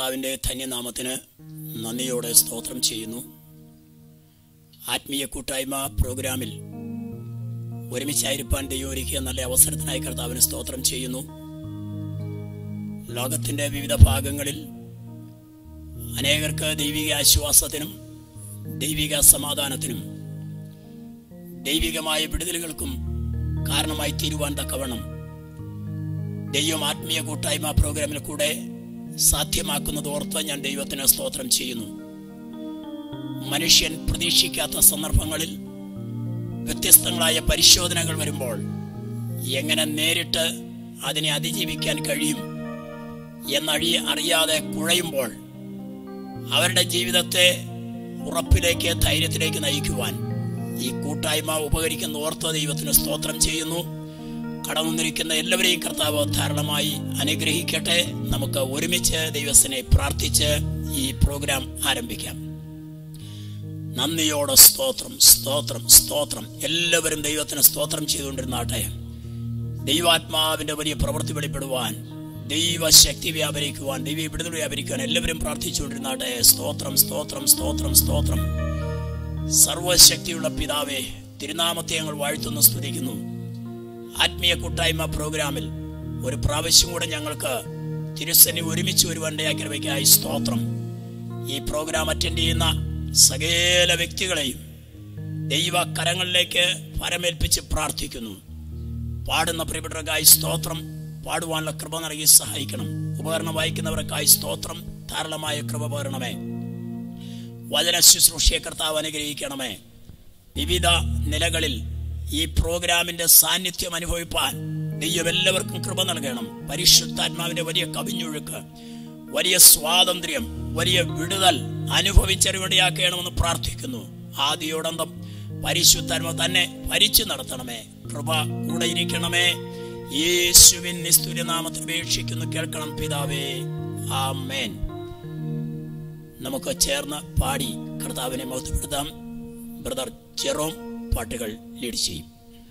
കർത്താവിൻ്റെ ധന്യനാമത്തിന് നന്ദിയോടെ സ്തോത്രം ചെയ്യുന്നു ആത്മീയ കൂട്ടായ്മ പ്രോഗ്രാമിൽ ഒരുമിച്ചായിരിക്കാൻ ദൈവം ഒരുക്കിയ നല്ല അവസരത്തിനായി കർത്താവിന് സ്തോത്രം ചെയ്യുന്നു ലോകത്തിൻ്റെ വിവിധ ഭാഗങ്ങളിൽ അനേകർക്ക് ദൈവിക ആശ്വാസത്തിനും ദൈവിക സമാധാനത്തിനും ദൈവികമായ വിടുതലുകൾക്കും കാരണമായി തീരുവാൻ തക്കവണ്ണം ദൈവം ആത്മീയ കൂട്ടായ്മ പ്രോഗ്രാമിൽ കൂടെ സാധ്യമാക്കുന്നത് ഓർത്ത് ഞാൻ ദൈവത്തിന് സ്തോത്രം ചെയ്യുന്നു മനുഷ്യൻ പ്രതീക്ഷിക്കാത്ത സന്ദർഭങ്ങളിൽ വ്യത്യസ്തങ്ങളായ പരിശോധനകൾ വരുമ്പോൾ എങ്ങനെ നേരിട്ട് അതിനെ അതിജീവിക്കാൻ കഴിയും എന്നഴി അറിയാതെ കുഴയുമ്പോൾ അവരുടെ ജീവിതത്തെ ഉറപ്പിലേക്ക് ധൈര്യത്തിലേക്ക് നയിക്കുവാൻ ഈ കൂട്ടായ്മ ഉപകരിക്കുന്ന ഓർത്ത ദൈവത്തിന് സ്തോത്രം ചെയ്യുന്നു കടന്നിരിക്കുന്ന എല്ലാവരെയും കർത്താവ് ധാരാളമായി അനുഗ്രഹിക്കട്ടെ നമുക്ക് ഒരുമിച്ച് ദൈവത്തിനെ പ്രാർത്ഥിച്ച് ഈ പ്രോഗ്രാം ആരംഭിക്കാം നന്ദിയോടെ സ്തോത്രം സ്തോത്രം സ്തോത്രം എല്ലാവരും ദൈവത്തിന് സ്തോത്രം ചെയ്തുകൊണ്ടിരുന്നാട്ടെ ദൈവാത്മാവിന്റെ വലിയ പ്രവൃത്തി വെളിപ്പെടുവാൻ ദൈവശക്തി വ്യാപരിക്കുവാൻ ദൈവ വിടുതൽ വ്യാപരിക്കുവാൻ എല്ലാവരും പ്രാർത്ഥിച്ചുകൊണ്ടിരുന്നാട്ടെ സ്തോത്രം സ്തോത്രം സ്തോത്രം സ്തോത്രം സർവശക്തിയുള്ള പിതാവേ തിരുനാമത്തെ ഞങ്ങൾ വാഴ്ത്തുന്നു സ്തുതിക്കുന്നു ആത്മീയ കൂട്ടായ്മ പ്രോഗ്രാമിൽ ഒരു പ്രാവശ്യം കൂടെ ഞങ്ങൾക്ക് തിരുസനി ഒരുമിച്ച് വരുവാൻ കൃപയ്ക്കായി സ്തോത്രം ഈ പ്രോഗ്രാം അറ്റൻഡ് ചെയ്യുന്ന സകല വ്യക്തികളെയും ദൈവ കരങ്ങളിലേക്ക് ഫലമേൽപ്പിച്ച് പ്രാർത്ഥിക്കുന്നു പാടുന്ന പ്രിയപ്പെട്ടവർക്കായി സ്തോത്രം പാടുവാനുള്ള കൃപ നൽകി സഹായിക്കണം ഉപകരണം വായിക്കുന്നവർക്കായി സ്തോത്രം ധാരാളമായ കൃപ പകരണമേ വചന ശുശ്രൂഷയെ കർത്താവ് അനുഗ്രഹിക്കണമേ വിവിധ നിലകളിൽ ഈ പ്രോഗ്രാമിന്റെ സാന്നിധ്യം അനുഭവിപ്പാൻ ദൈവം എല്ലാവർക്കും കൃപ നൽകണം പരിശുദ്ധാത്മാവിന്റെ വലിയ കവിഞ്ഞൊഴുക്ക് വലിയ സ്വാതന്ത്ര്യം വലിയ വിടുതൽ അനുഭവിച്ചറിവടിയാക്കണമെന്ന് പ്രാർത്ഥിക്കുന്നു ആദ്യോടന്തം പരിശുദ്ധാത്മ തന്നെ ഭരിച്ചു നടത്തണമേ കൃപ കൂടെ ഇരിക്കണമേ യേശുവിൻ നിസ്തുര്യനാമത്തിൽ അപേക്ഷിക്കുന്നു കേൾക്കണം പിതാവേ ആമേൻ നമുക്ക് ചേർന്ന് പാടി കർത്താവിനെ മഹത്വപ്പെടുത്താം ബ്രദർ ജെറോം പാട്ടുകൾ ലീഡ് ചെയ്യും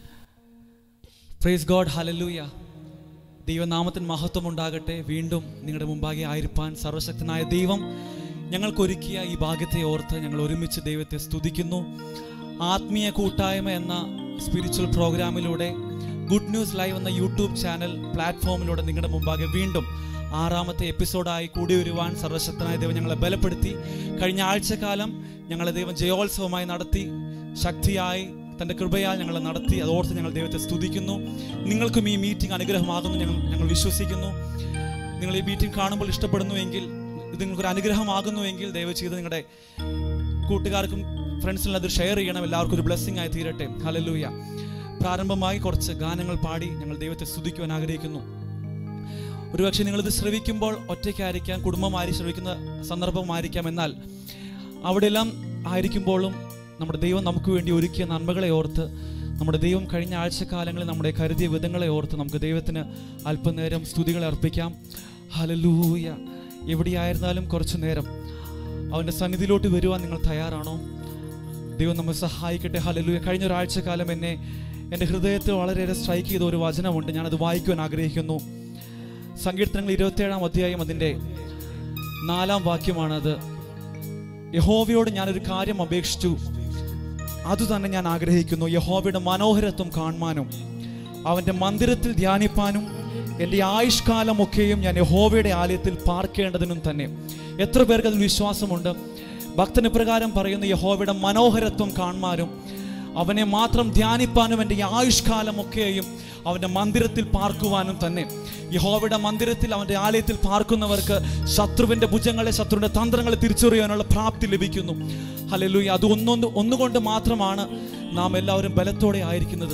പ്രൈസ് ഗോഡ് ഹലലൂയ ദൈവനാമത്തിന് മഹത്വം ഉണ്ടാകട്ടെ വീണ്ടും നിങ്ങളുടെ മുമ്പാകെ ആയിരിക്കാൻ സർവശക്തനായ ദൈവം ഞങ്ങൾക്കൊരുക്കിയ ഈ ഭാഗ്യത്തെ ഓർത്ത് ഞങ്ങൾ ഒരുമിച്ച് ദൈവത്തെ സ്തുതിക്കുന്നു ആത്മീയ കൂട്ടായ്മ എന്ന സ്പിരിച്വൽ പ്രോഗ്രാമിലൂടെ ഗുഡ് ന്യൂസ് ലൈവ് എന്ന യൂട്യൂബ് ചാനൽ പ്ലാറ്റ്ഫോമിലൂടെ നിങ്ങളുടെ മുമ്പാകെ വീണ്ടും ആറാമത്തെ എപ്പിസോഡായി കൂടി വരുവാൻ സർവശക്തനായ ദൈവം ഞങ്ങളെ ബലപ്പെടുത്തി കഴിഞ്ഞ ആഴ്ചക്കാലം ഞങ്ങളെ ദൈവം ജയോത്സവമായി നടത്തി ശക്തിയായി തൻ്റെ കൃപയാൽ ഞങ്ങളെ നടത്തി അതോർത്ത് ഞങ്ങൾ ദൈവത്തെ സ്തുതിക്കുന്നു നിങ്ങൾക്കും ഈ മീറ്റിംഗ് അനുഗ്രഹമാകുന്നു ഞങ്ങൾ ഞങ്ങൾ വിശ്വസിക്കുന്നു നിങ്ങൾ ഈ മീറ്റിംഗ് കാണുമ്പോൾ ഇഷ്ടപ്പെടുന്നുവെങ്കിൽ ഇത് നിങ്ങൾക്കൊരു അനുഗ്രഹമാകുന്നുവെങ്കിൽ ദയവ് ചെയ്ത് നിങ്ങളുടെ കൂട്ടുകാർക്കും ഫ്രണ്ട്സിനും അത് ഷെയർ ചെയ്യണം എല്ലാവർക്കും ഒരു ബ്ലെസ്സിങ് ആയി തീരട്ടെ ഹലലൂയ പ്രാരംഭമായി കുറച്ച് ഗാനങ്ങൾ പാടി ഞങ്ങൾ ദൈവത്തെ സ്തുതിക്കുവാൻ ആഗ്രഹിക്കുന്നു ഒരുപക്ഷെ നിങ്ങളിത് ശ്രവിക്കുമ്പോൾ ഒറ്റയ്ക്കായിരിക്കാം കുടുംബമായി ശ്രവിക്കുന്ന സന്ദർഭമായിരിക്കാം എന്നാൽ അവിടെയെല്ലാം ആയിരിക്കുമ്പോഴും നമ്മുടെ ദൈവം നമുക്ക് വേണ്ടി ഒരുക്കിയ നന്മകളെ ഓർത്ത് നമ്മുടെ ദൈവം കഴിഞ്ഞ ആഴ്ചക്കാലങ്ങളിൽ നമ്മുടെ കരുതിയ വിധങ്ങളെ ഓർത്ത് നമുക്ക് ദൈവത്തിന് അല്പനേരം സ്തുതികളെ അർപ്പിക്കാം ഹലലൂയ എവിടെയായിരുന്നാലും കുറച്ചു നേരം അവൻ്റെ സന്നിധിയിലോട്ട് വരുവാൻ നിങ്ങൾ തയ്യാറാണോ ദൈവം നമ്മെ സഹായിക്കട്ടെ ഹലലൂയ കഴിഞ്ഞ ഒരാഴ്ചക്കാലം എന്നെ എൻ്റെ ഹൃദയത്തിൽ വളരെയേറെ സ്ട്രൈക്ക് ചെയ്ത ഒരു വചനമുണ്ട് ഞാനത് വായിക്കുവാൻ ആഗ്രഹിക്കുന്നു സങ്കീർത്തനങ്ങൾ ഇരുപത്തിയേഴാം അധ്യായം അതിൻ്റെ നാലാം വാക്യമാണത് യഹോവയോട് ഞാനൊരു കാര്യം അപേക്ഷിച്ചു അതുതന്നെ ഞാൻ ആഗ്രഹിക്കുന്നു യഹോവയുടെ മനോഹരത്വം കാണുവാനും അവൻ്റെ മന്ദിരത്തിൽ ധ്യാനിപ്പാനും എൻ്റെ ആയുഷ്കാലമൊക്കെയും ഞാൻ യഹോവയുടെ ആലയത്തിൽ പാർക്കേണ്ടതിനും തന്നെ എത്ര പേർക്ക് അതിൽ വിശ്വാസമുണ്ട് ഭക്തന് പ്രകാരം പറയുന്ന യഹോവയുടെ മനോഹരത്വം കാണുവാനും അവനെ മാത്രം ധ്യാനിപ്പാനും എൻ്റെ ആയുഷ്കാലമൊക്കെയും അവൻ്റെ മന്ദിരത്തിൽ പാർക്കുവാനും തന്നെ യഹോവയുടെ മന്ദിരത്തിൽ അവൻ്റെ ആലയത്തിൽ പാർക്കുന്നവർക്ക് ശത്രുവിൻ്റെ ഭുജങ്ങളെ ശത്രുവിൻ്റെ തന്ത്രങ്ങളെ തിരിച്ചറിയാനുള്ള പ്രാപ്തി ലഭിക്കുന്നു ഹലലൂയ അത് ഒന്നൊന്ന് ഒന്നുകൊണ്ട് മാത്രമാണ് നാം എല്ലാവരും ബലത്തോടെ ആയിരിക്കുന്നത്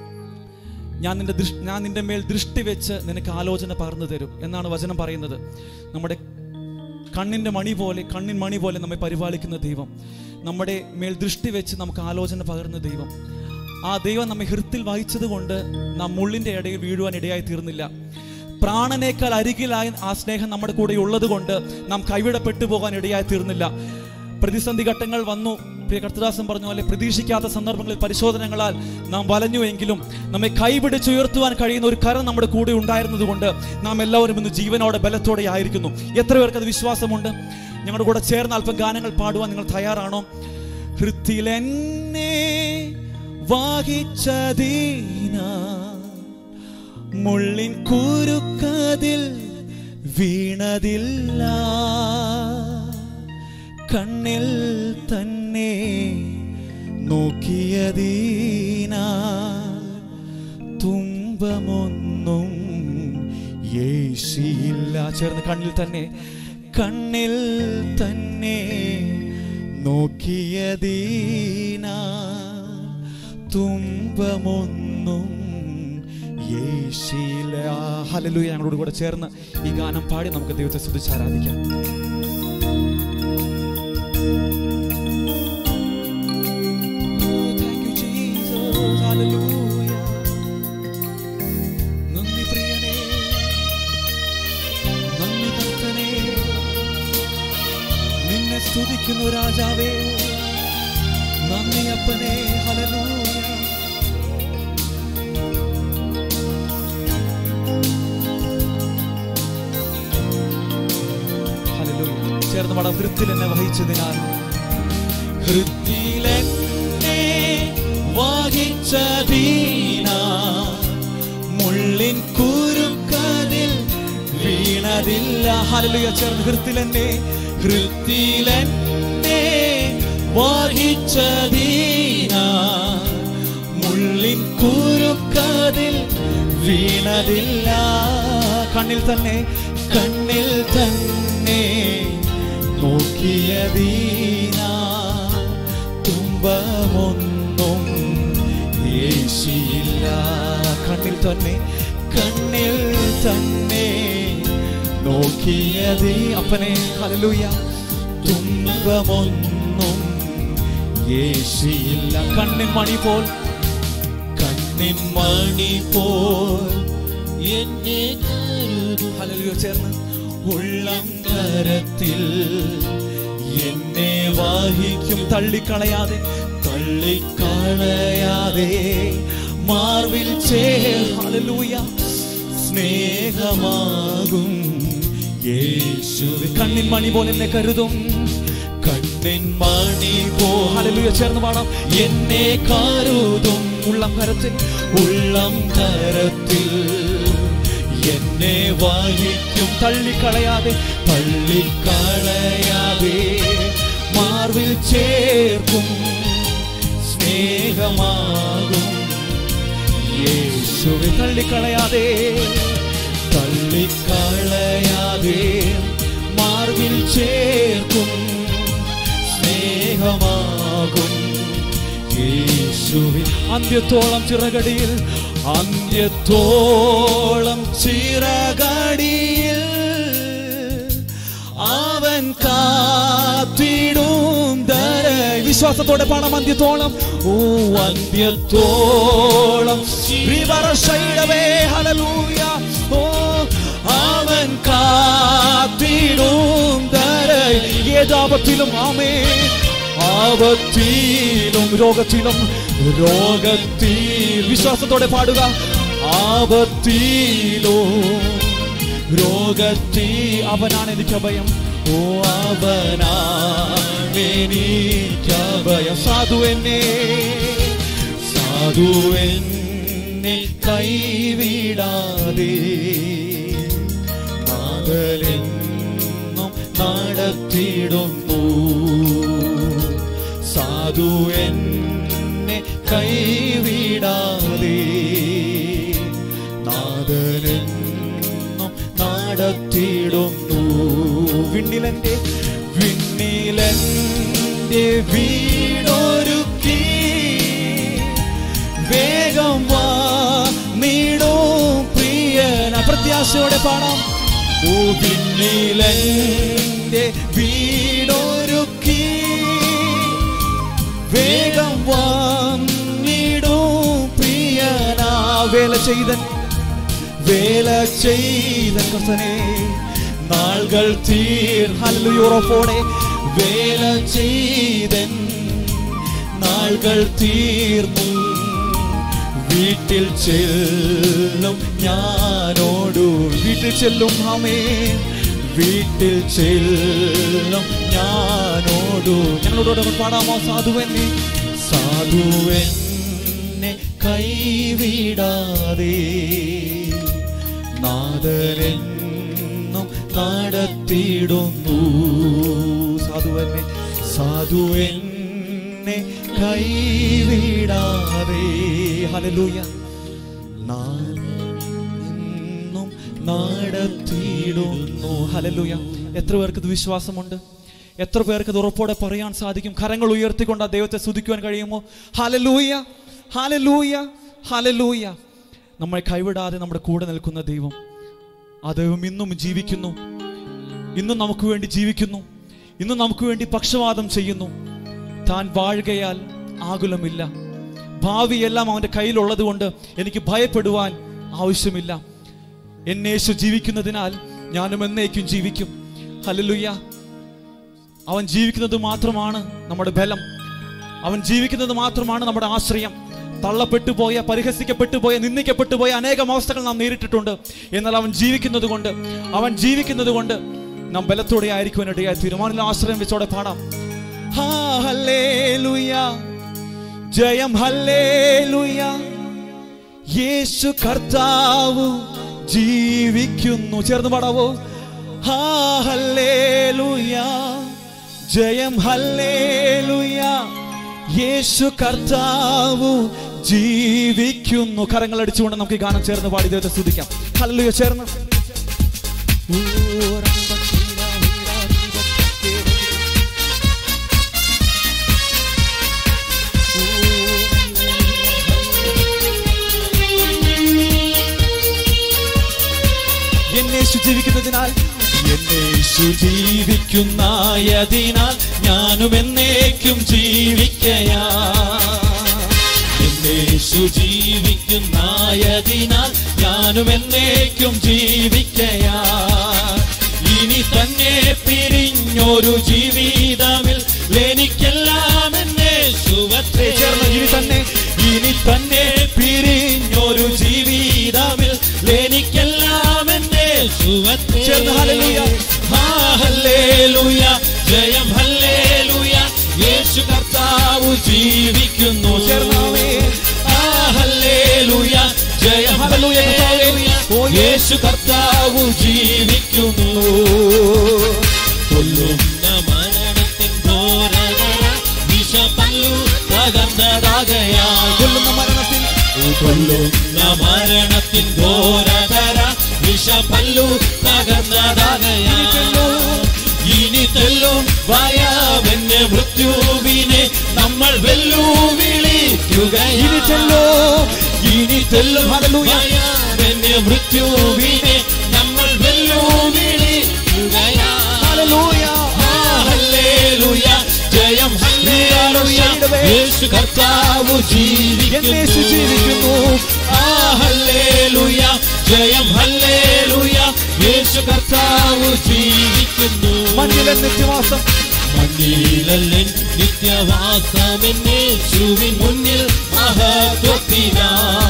ഞാൻ നിന്റെ ദൃഷ് ഞാൻ നിന്റെ മേൽ ദൃഷ്ടി വെച്ച് നിനക്ക് ആലോചന പകർന്നു തരും എന്നാണ് വചനം പറയുന്നത് നമ്മുടെ കണ്ണിൻ്റെ മണി പോലെ കണ്ണിൻ മണി പോലെ നമ്മെ പരിപാലിക്കുന്ന ദൈവം നമ്മുടെ മേൽ ദൃഷ്ടി വെച്ച് നമുക്ക് ആലോചന പകർന്ന ദൈവം ആ ദൈവം നമ്മെ ഹൃത്തിൽ വഹിച്ചത് കൊണ്ട് നാം മുള്ളിൻ്റെ ഇടയിൽ വീഴുവാൻ ഇടയായി തീർന്നില്ല പ്രാണനേക്കാൾ അരികിലായി ആ സ്നേഹം നമ്മുടെ കൂടെ ഉള്ളത് കൊണ്ട് നാം കൈവിടപ്പെട്ടു പോകാൻ ഇടയായി തീർന്നില്ല പ്രതിസന്ധി ഘട്ടങ്ങൾ വന്നു പ്രിയ കർത്തദാസൻ പറഞ്ഞ പോലെ പ്രതീക്ഷിക്കാത്ത സന്ദർഭങ്ങളിൽ പരിശോധനകളാൽ നാം വലഞ്ഞുവെങ്കിലും നമ്മെ കൈപിടിച്ചുയർത്തുവാൻ കഴിയുന്ന ഒരു കരം നമ്മുടെ കൂടെ ഉണ്ടായിരുന്നത് കൊണ്ട് നാം എല്ലാവരും ഇന്ന് ജീവനോടെ ബലത്തോടെ ആയിരിക്കുന്നു എത്ര പേർക്ക് അത് വിശ്വാസമുണ്ട് ഞങ്ങളുടെ കൂടെ ചേർന്ന് അല്പം ഗാനങ്ങൾ പാടുവാൻ നിങ്ങൾ തയ്യാറാണോ ഹൃത്തിലെന്നെ വാഹിച്ചതീന മുള്ളിൻ കുരുക്കതിൽ വീണതില്ല കണ്ണിൽ തന്നെ നോക്കിയതീന തുമ്പമൊന്നും യേശിയില്ല ചേർന്ന് കണ്ണിൽ തന്നെ കണ്ണിൽ തന്നെ നോക്കിയതീന തുമ്പമൊന്നും യേശിയില്ല ഹലലു ഞങ്ങളോട് കൂടെ ചേർന്ന് ഈ ഗാനം പാടി നമുക്ക് ദൈവത്തെ സ്തുതിച്ച് ആരാധിക്കാം Thank you, Jesus. Hallelujah. നന്ദി പ്രിയനേ നന്ദി കർത്തനേ നിന്നെ സ്തുതിക്കുന്നു രാജാവേ നന്ദി അപ്പനേ ഹല്ലേലൂയ ഹല്ലേലൂയ ചേർന്ന് പടം ഹൃത്തിൽ എന്നെ വഹിച്ചതിനാൽ ഹൃത്തിലെന്നെ വഹിച്ചതീന മുള്ളിൻ കുരുക്കതിൽ വീണതില്ല ഹല്ലേലൂയ ചേർന്ന് ഹൃത്തിലെന്നെ ഹൃത്തിലെന്നെ വഹിച്ചതീന മുള്ളിൻ കുരുക്കതിൽ വീണതില്ല കണ്ണിൽ തന്നെ കണ്ണിൽ തന്നെ നോക്കിയതീന തുമ്പമൊന്നും യേശിയില്ല കണ്ണിൽ തന്നെ കണ്ണിൽ തന്നെ നോക്കിയതീ അപ്പനെ ഹല്ലേലൂയ തുമ്പമൊന്നും യേശിയില്ല കണ്ണിൻ മണി പോൽ കണ്ണിൻ മണി പോൽ എന്നെ ഹല്ലേലൂയ ചേർന്ന് ഉള്ളം കരത്തിൽ എന്നെ വാഹിക്കും തള്ളിക്കളയാതെ തള്ളിക്കളയാതെ മാർവിൽ ചേ ഹല്ലേലൂയ സ്നേഹമാകും യേശു കണ്ണിൻ മണി പോലെ എന്നെ കരുതും കണ്ണിൻ മണി പോ ഹല്ലേലൂയ ചേർന്ന് പാടാം എന്നെ കരുതും ഉള്ളം കരത്തിൽ ഉള്ളം കരത്തിൽ എന്നെ വായിക്കും തള്ളിക്കളയാതെ തള്ളിക്കളയാതെ മാർവിൽ ചേർക്കും സ്നേഹമാകും യേശുവെ തള്ളിക്കളയാതെ തള്ളിക്കളയാതെ മാർവിൽ ചേർക്കും സ്നേഹമാകും യേശുവിൻ അന്ത്യത്തോളം ചിറകടിയിൽ അന്ത്യത്തോളം ചിറകടിയിൽ അവൻ കാത്തിടും ദര വിശ്വാസത്തോടെ പാടാം അന്ത്യത്തോളം ഓ അന്ത്യത്തോളം ശ്രീവറശൈലവേ ഹല്ലേലൂയ ഓ അവൻ കാത്തിടും ദര ഏതാപത്തിലും ആമേ ആപത്തിലും രോഗത്തിലും രോഗത്തിൽ വിശ്വാസത്തോടെ പാടുക ആപത്തിലും രോഗത്തിൽ അവനാണ് എനിക്ക് അഭയം ഓ അവനാണ് എനിക്ക് അഭയം സാധു എന്നെ സാധു എന്നെ കൈവിടാതെ നാദലെന്നും നടത്തിടുന്നു സാധു എന്നെ കൈവിടാതെ നാദലെന്നും നടത്തിടുന്നു വിണ്ണിലെന്റെ വിണ്ണിലെന്റെ വീടൊരുക്കി വേഗം വാ നീടും പ്രിയന പ്രത്യാശയോടെ പാടാം ഓ വിണ്ണിലെന്റെ വീടൊരുക്കി വേഗം വന്നിടും പ്രിയനാ വേല ചെയ്തൻ വേല ചെയ്ത കർത്തനെ നാളുകൾ തീർ ഹല്ലുയോറോപ്പോടെ വേല ചെയ്തൻ നാളുകൾ തീർന്നു വീട്ടിൽ ചെല്ലും ഞാനോടു വീട്ടിൽ ചെല്ലും ആമേ വീട്ടിൽ ചെല്ലും ഞാനോടു ഞങ്ങളോട് പാടാമോ സാധുവെന്നെ സാധുവെന്നെ കൈവിടാതെ നാദരെന്നും നടത്തിയിടുന്നു സാധുവെന്നെ സാധുവെന്നെ കൈവിടാതെ ഹല്ലേലൂയ നാം നടത്തിയിടുന്നു ഹല്ലേലൂയ എത്ര പേർക്ക് ഇത് വിശ്വാസമുണ്ട് എത്ര പേർക്ക് ഇത് ഉറപ്പോടെ പറയാൻ സാധിക്കും കരങ്ങൾ ഉയർത്തിക്കൊണ്ട് ആ ദൈവത്തെ സ്തുതിക്കുവാൻ കഴിയുമോ ഹലലൂയ ഹലലൂയ ഹലലൂയ നമ്മളെ കൈവിടാതെ നമ്മുടെ കൂടെ നിൽക്കുന്ന ദൈവം ആ ദൈവം ഇന്നും ജീവിക്കുന്നു ഇന്നും നമുക്ക് വേണ്ടി ജീവിക്കുന്നു ഇന്നും നമുക്ക് വേണ്ടി പക്ഷപാതം ചെയ്യുന്നു താൻ വാഴുകയാൽ ആകുലമില്ല ഭാവിയെല്ലാം അവൻ്റെ കയ്യിലുള്ളത് കൊണ്ട് എനിക്ക് ഭയപ്പെടുവാൻ ആവശ്യമില്ല എന്നേശു ജീവിക്കുന്നതിനാൽ ഞാനും എന്നേക്കും ജീവിക്കും ഹല്ലേലൂയ അവൻ ജീവിക്കുന്നത് മാത്രമാണ് നമ്മുടെ ബലം അവൻ ജീവിക്കുന്നത് മാത്രമാണ് നമ്മുടെ ആശ്രയം തള്ളപ്പെട്ടു പോയ പരിഹസിക്കപ്പെട്ടു പോയ നിന്ദിക്കപ്പെട്ടു പോയ അനേകം അവസ്ഥകൾ നാം നേരിട്ടിട്ടുണ്ട് എന്നാൽ അവൻ ജീവിക്കുന്നത് കൊണ്ട് അവൻ ജീവിക്കുന്നത് കൊണ്ട് നാം ബലത്തോടെ ആയിരിക്കുവാൻ ഇടയായി തീരുമാനത്തിൽ ആശ്രയം വെച്ചോടെ പാടാം ഹാ, ഹല്ലേലൂയ. ജയം ഹല്ലേലൂയ യേശു കർത്താവ് ജീവിക്കുന്നു ചേർന്ന് പാടാവോ ഹാ ഹല്ലേലൂയ ജയം ഹല്ലേലൂയ യേശു കർത്താവ് ജീവിക്കുന്നു കരങ്ങൾ അടിച്ചുകൊണ്ട് നമുക്ക് ഈ ഗാനം ചേർന്ന് പാടി ദൈവത്തെ സ്തുതിക്കാം ഹല്ലേലൂയ ചേർന്ന് എന്നേശു ജീവിക്കുന്നതിനാൽ എന്നേശു ജീവിക്കുന്നതിനാൽ ഞാനും എന്നേക്കും ജീവിക്കയാ എന്നേശു ജീവിക്കുന്നതിനാൽ ഞാനും എന്നേക്കും ജീവിക്കയാ ഇനി തന്നെ പിരിഞ്ഞൊരു ജീവിതമിൽ എനിക്കെല്ലാം എന്നേശുവത്തെ ചേർന്ന് ഇനി തന്നെ ഇനി തന്നെ പിരിഞ്ഞൊരു ജീവിതമിൽ എനിക്കെല്ലാം എന്നേശുവത്തെ ചേർന്ന് ഹല്ലേലൂയ ഹാ ഹല്ലേലൂയ ജയം ഹല്ലേലൂയ യേശു കർത്താവ് ജീവിക്കുന്നു ചേർന്നാവേ ആ ഹല്ലേലൂയ ജയം ഹല്ലേലൂയ കർത്താവേ ഓ യേശു കർത്താവ് ജീവിക്കുന്നു കൊല്ലുന്ന മരണത്തിൻ ഘോരകര വിഷപല്ലു തകർന്നതാകയാ കൊല്ലുന്ന മരണത്തിൻ കൊല്ലുന്ന മരണത്തിൻ ഘോരകര വിഷപല്ലു തകർന്നതാകയാ ഇനി തെല്ലും വയാവെന്നെ മൃത്യുവിനെ നമ്മൾ വെല്ലുവിളിക്കുക ഇനി തെല്ലോ ഇനി തെല്ലും വയാവെന്നെ മൃത്യുവിനെ നമ്മൾ വെല്ലുവിളിക്കുകയാ ഹല്ലേലൂയ ജയം ഹല്ലേലൂയ യേശു കർത്താവ് ജീവിക്കുന്നു ആ ഹല്ലേലൂയ ജയം ഹല്ലേലൂയ യേശു കർത്താവ് ജീവിക്കുന്നു മണ്ണിലെ നിത്യവാസം മണ്ണിലല്ലൻ നിത്യവാസമെന്നേശുവിൻ മുന്നിൽ മഹത്വത്തിനാ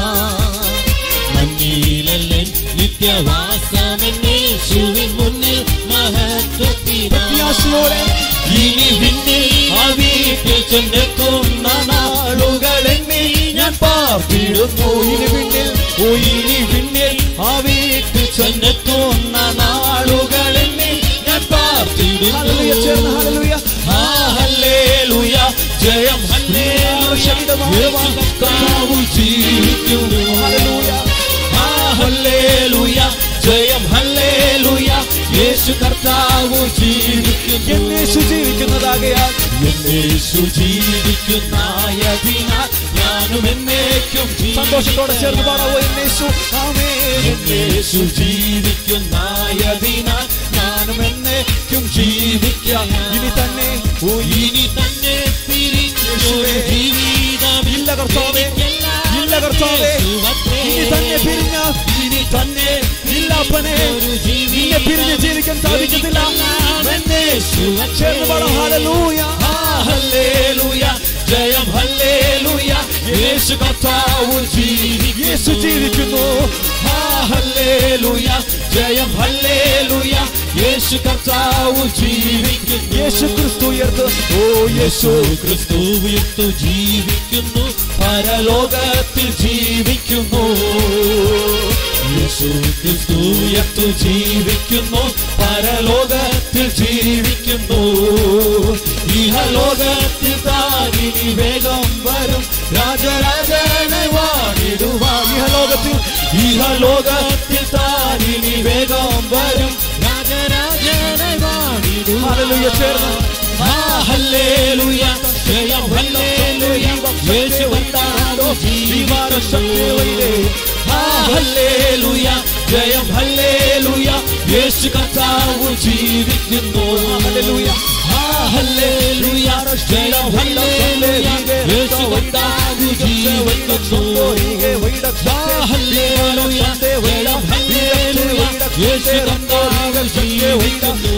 മണ്ണിലല്ലൻ നിത്യവാസമെന്നേശുവിൻ മുന്നിൽ മഹത്വത്തിനാശയോടെ ഇനി വിണ്ണിൽ ആ വീട്ടിൽ ചെന്നെത്തുന്ന നാളുകൾ എന്നെ ഞാൻ പാർത്തിടുന്നു ഇനി വിണ്ണിൽ ഓ ഇനി വിണ്ണിൽ ആ വീട്ടിൽ ചെന്നെത്തുന്ന നാളുകൾ എന്നെ ഞാൻ പാർത്തിടുന്നു ആ ഹല്ലേലൂയ ജയം ഹല്ലേലൂയ കർത്താവ് ജീവിക്കുന്നു ആ ഹല്ലേലൂയ ജയം ഹല്ലേലൂയ യേശു കർത്താവ് ജീവിക്കുന്നു എന്നേശു ജീവിക്കുന്നതാകയാൽ എന്നേശു ജീവിക്കുന്നതിനാൽ ഞാനും എന്നേക്കും സന്തോഷത്തോടെ ചേർന്ന് പാടാവോ എന്നേശു ആമേ എന്നേശു ജീവിക്കുന്നതിനാൽ ഞാനും എന്നേക്കും ജീവിക്കാം ഇനി തന്നെ ഓ ഇനി തന്നെ പിരിഞ്ഞൊരു ജീവിതം ഇല്ല കർത്താവേ ഇല്ല കർത്താവേ ഇനി തന്നെ പിരിഞ്ഞ ഇനി തന്നെ ഇല്ലപ്പനെ നിന്നെ പിരിഞ്ഞ് ജീവിക്കാൻ സാധിക്കത്തില്ല ചേർന്ന് പാടാം ഹല്ലേലൂയ ഹല്ലേലൂയ ജയം ഹല്ലേ യേശു കർത്താവ് ജീവിക്കുന്നു യേശു ജീവിക്കുന്നു ആ, ഹല്ലേലൂയ ജയം ഹല്ലേലൂയ യേശു കർത്താവ് ജീവിക്കുന്നു യേശു ക്രിസ്തു ഉയർത്തു ഓ യേശു ക്രിസ്തു ഉയർത്തു ജീവിക്കുന്നു പരലോകത്തിൽ ജീവിക്കുന്നു യേശു ക്രിസ്തു ഉയർത്തു ജീവിക്കുന്നു പരലോകത്തിൽ ജീവിക്കുന്നു ഇഹലോകത്തിൽ താരിനി വേഗം വരും രാജരാജനെ വാണിടുവാൻ ഇഹലോകത്തിൽ ഇഹലോകത്തിൽ താരിനി വേഗം വരും രാജരാജനെ വാണിടുവാൻ ചേർന്ന് ആ ഹല്ലേലൂയ ജയം ഹല്ലേലൂയ യേശു വന്നാടോ ജീവാന ശക്തിവൈരേ ആ ഹല്ലേലൂയ ജയം ഹല്ലേലൂയ യേശു കർത്താവ് ജീവിക്കുന്നു ഹല്ലേലൂയ ആ ഹല്ലേലൂയ ജയം ഹല്ലേലൂയ യേശു കർത്താവ് ജീവിക്കുന്നു ആ ഹല്ലേലൂയ ജയം ഹല്ലേലൂയ യേശു കർത്താവ് ജീവിക്കുന്നു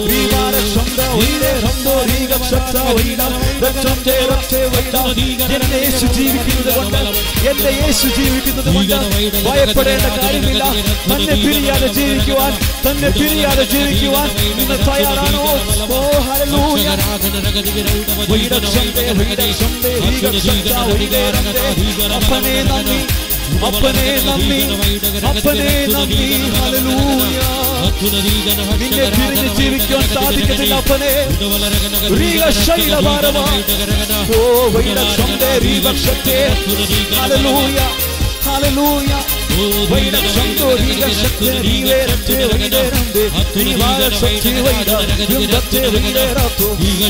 എന്റെ യേശു ജീവിക്കുന്നത് കൊണ്ട് എന്റെ യേശു ജീവിക്കുന്നത് കൊണ്ട് ഭയപ്പെടേണ്ട കാര്യമില്ല തന്നെ പിരിയാതെ ജീവിക്കുവാൻ തന്നെ പിരിയാതെ ജീവിക്കുവാൻ നിങ്ങൾ തയ്യാറാണോ ഓ ഹല്ലേലൂയ വീടക്ഷന്തേ വീടക്ഷന്തേ വീടക്ഷന്ത വീടേരന്തേ അപ്പനെ നന്ദി അപ്പനെ നന്ദി അപ്പനെ നന്ദി ഹല്ലേലൂയ നിന്നെ പിരിഞ്ഞ് ജീവിക്കുവാൻ സാധിക്കത്തില്ല അപ്പനെ ശൈലഭാരമാ ഓ വൈരക്ഷന്തേ രീപക്ഷത്തെ ഹല്ലേലൂയ ഹല്ലേലൂയ വൈരക്ഷന്തോ രീപക്ഷത്തെ രീവേരത്തെ വൈരന്തേ രീവാരക്ഷത്തെ വൈര വൃന്ദത്തെ വൈരത്തോ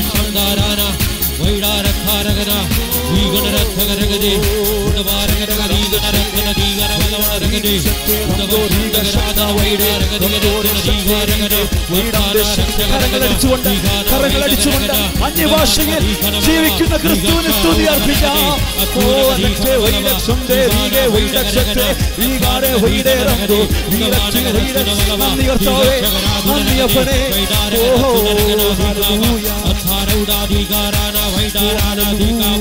വൈഡാരധാരകര ഈ ഗണരഥകരകരെ ഉടവാരകരകരീഗണരംഗനദീഗണവളവളരകരെ ഉടവോരീഗരാധ വൈഡാരകരീഗരംഗനദീഗാരകരെ കരങ്ങളടിച്ചുകൊണ്ട് കരങ്ങളടിച്ചുകൊണ്ട് അന്യഭാഷയിൽ ജീവിക്കുന്ന ക്രിസ്തുവിന് സ്തുതി അർപ്പിക്കാം ഓ അനക്ഷേ വൈലക്ഷന്തേ വീരേ വൈലക്ഷത്തെ വീകാരെ വൈഡേരന്തോ വീരക്ഷേ വൈലക്ഷ നന്ദി കർത്താവേ നന്ദി അപ്പനെ ഓ ഹല്ലേലൂയ അധാരൗടാധികാരാന വൈഡാരാനാധികാവ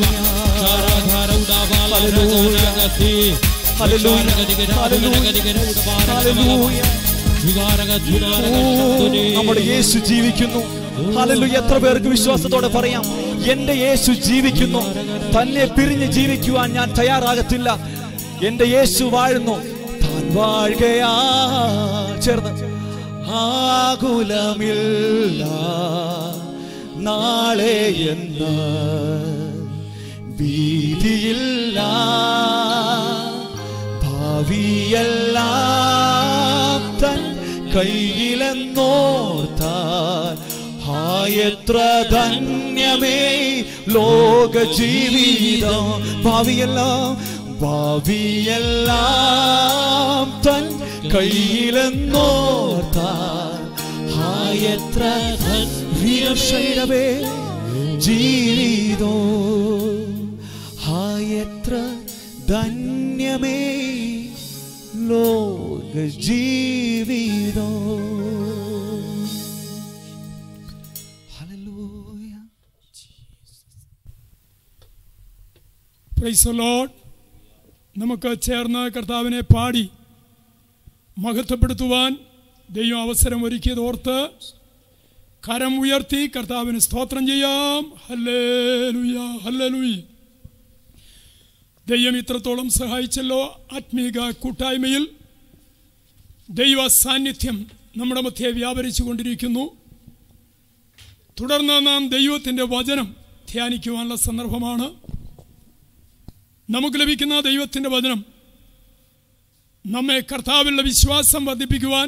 ചാരാധാരൗടാവാലരജനഗതി ഹല്ലേലൂയ നമ്മുടെ യേശു ജീവിക്കുന്നു ഹല്ലേലൂയ എത്ര പേർക്ക് വിശ്വാസത്തോടെ പറയാം എന്റെ യേശു ജീവിക്കുന്നു തന്നെ പിരിഞ്ഞ് ജീവിക്കുവാൻ ഞാൻ തയ്യാറാകത്തില്ല എന്റെ യേശു വാഴുന്നു താൻ വാഴുകയാ ചേർന്ന് ആകുലമില്ല നാളെ എന്ന ഭീതിയില്ല ഭാവിയെല്ലാം തൻ കയ്യിലെന്നോർത്താൽ ഹായത്ര ധന്യമേ ലോക ജീവിതം ഭാവിയെല്ലാം ഭാവിയെല്ലാം തൻ കയ്യിലെന്നോർത്താൽ ഹായത്ര ധന്യമേ ജീവിതോ ഹായത്ര ധന്യമേ ലോക ജീവിതോ ഹല്ലേലൂയ പ്രൈസ് ലോഡ് നമുക്ക് ചേർന്ന് കർത്താവിനെ പാടി മഹത്വപ്പെടുത്തുവാൻ ദൈവം അവസരം ഒരുക്കിയത് ഓർത്ത് കരം ഉയർത്തി കർത്താവിന് സ്തോത്രം ചെയ്യാം ഹല്ലേലൂയ ഹല്ലേലൂയ ദൈവം ഇത്രത്തോളം സഹായിച്ചല്ലോ ആത്മീക കൂട്ടായ്മയിൽ ദൈവ സാന്നിധ്യം നമ്മുടെ മധ്യേ വ്യാപരിച്ചു കൊണ്ടിരിക്കുന്നു തുടർന്ന് നാം ദൈവത്തിൻ്റെ വചനം ധ്യാനിക്കുവാനുള്ള സന്ദർഭമാണ് നമുക്ക് ലഭിക്കുന്ന ദൈവത്തിൻ്റെ വചനം നമ്മെ കർത്താവിലുള്ള വിശ്വാസം വർദ്ധിപ്പിക്കുവാൻ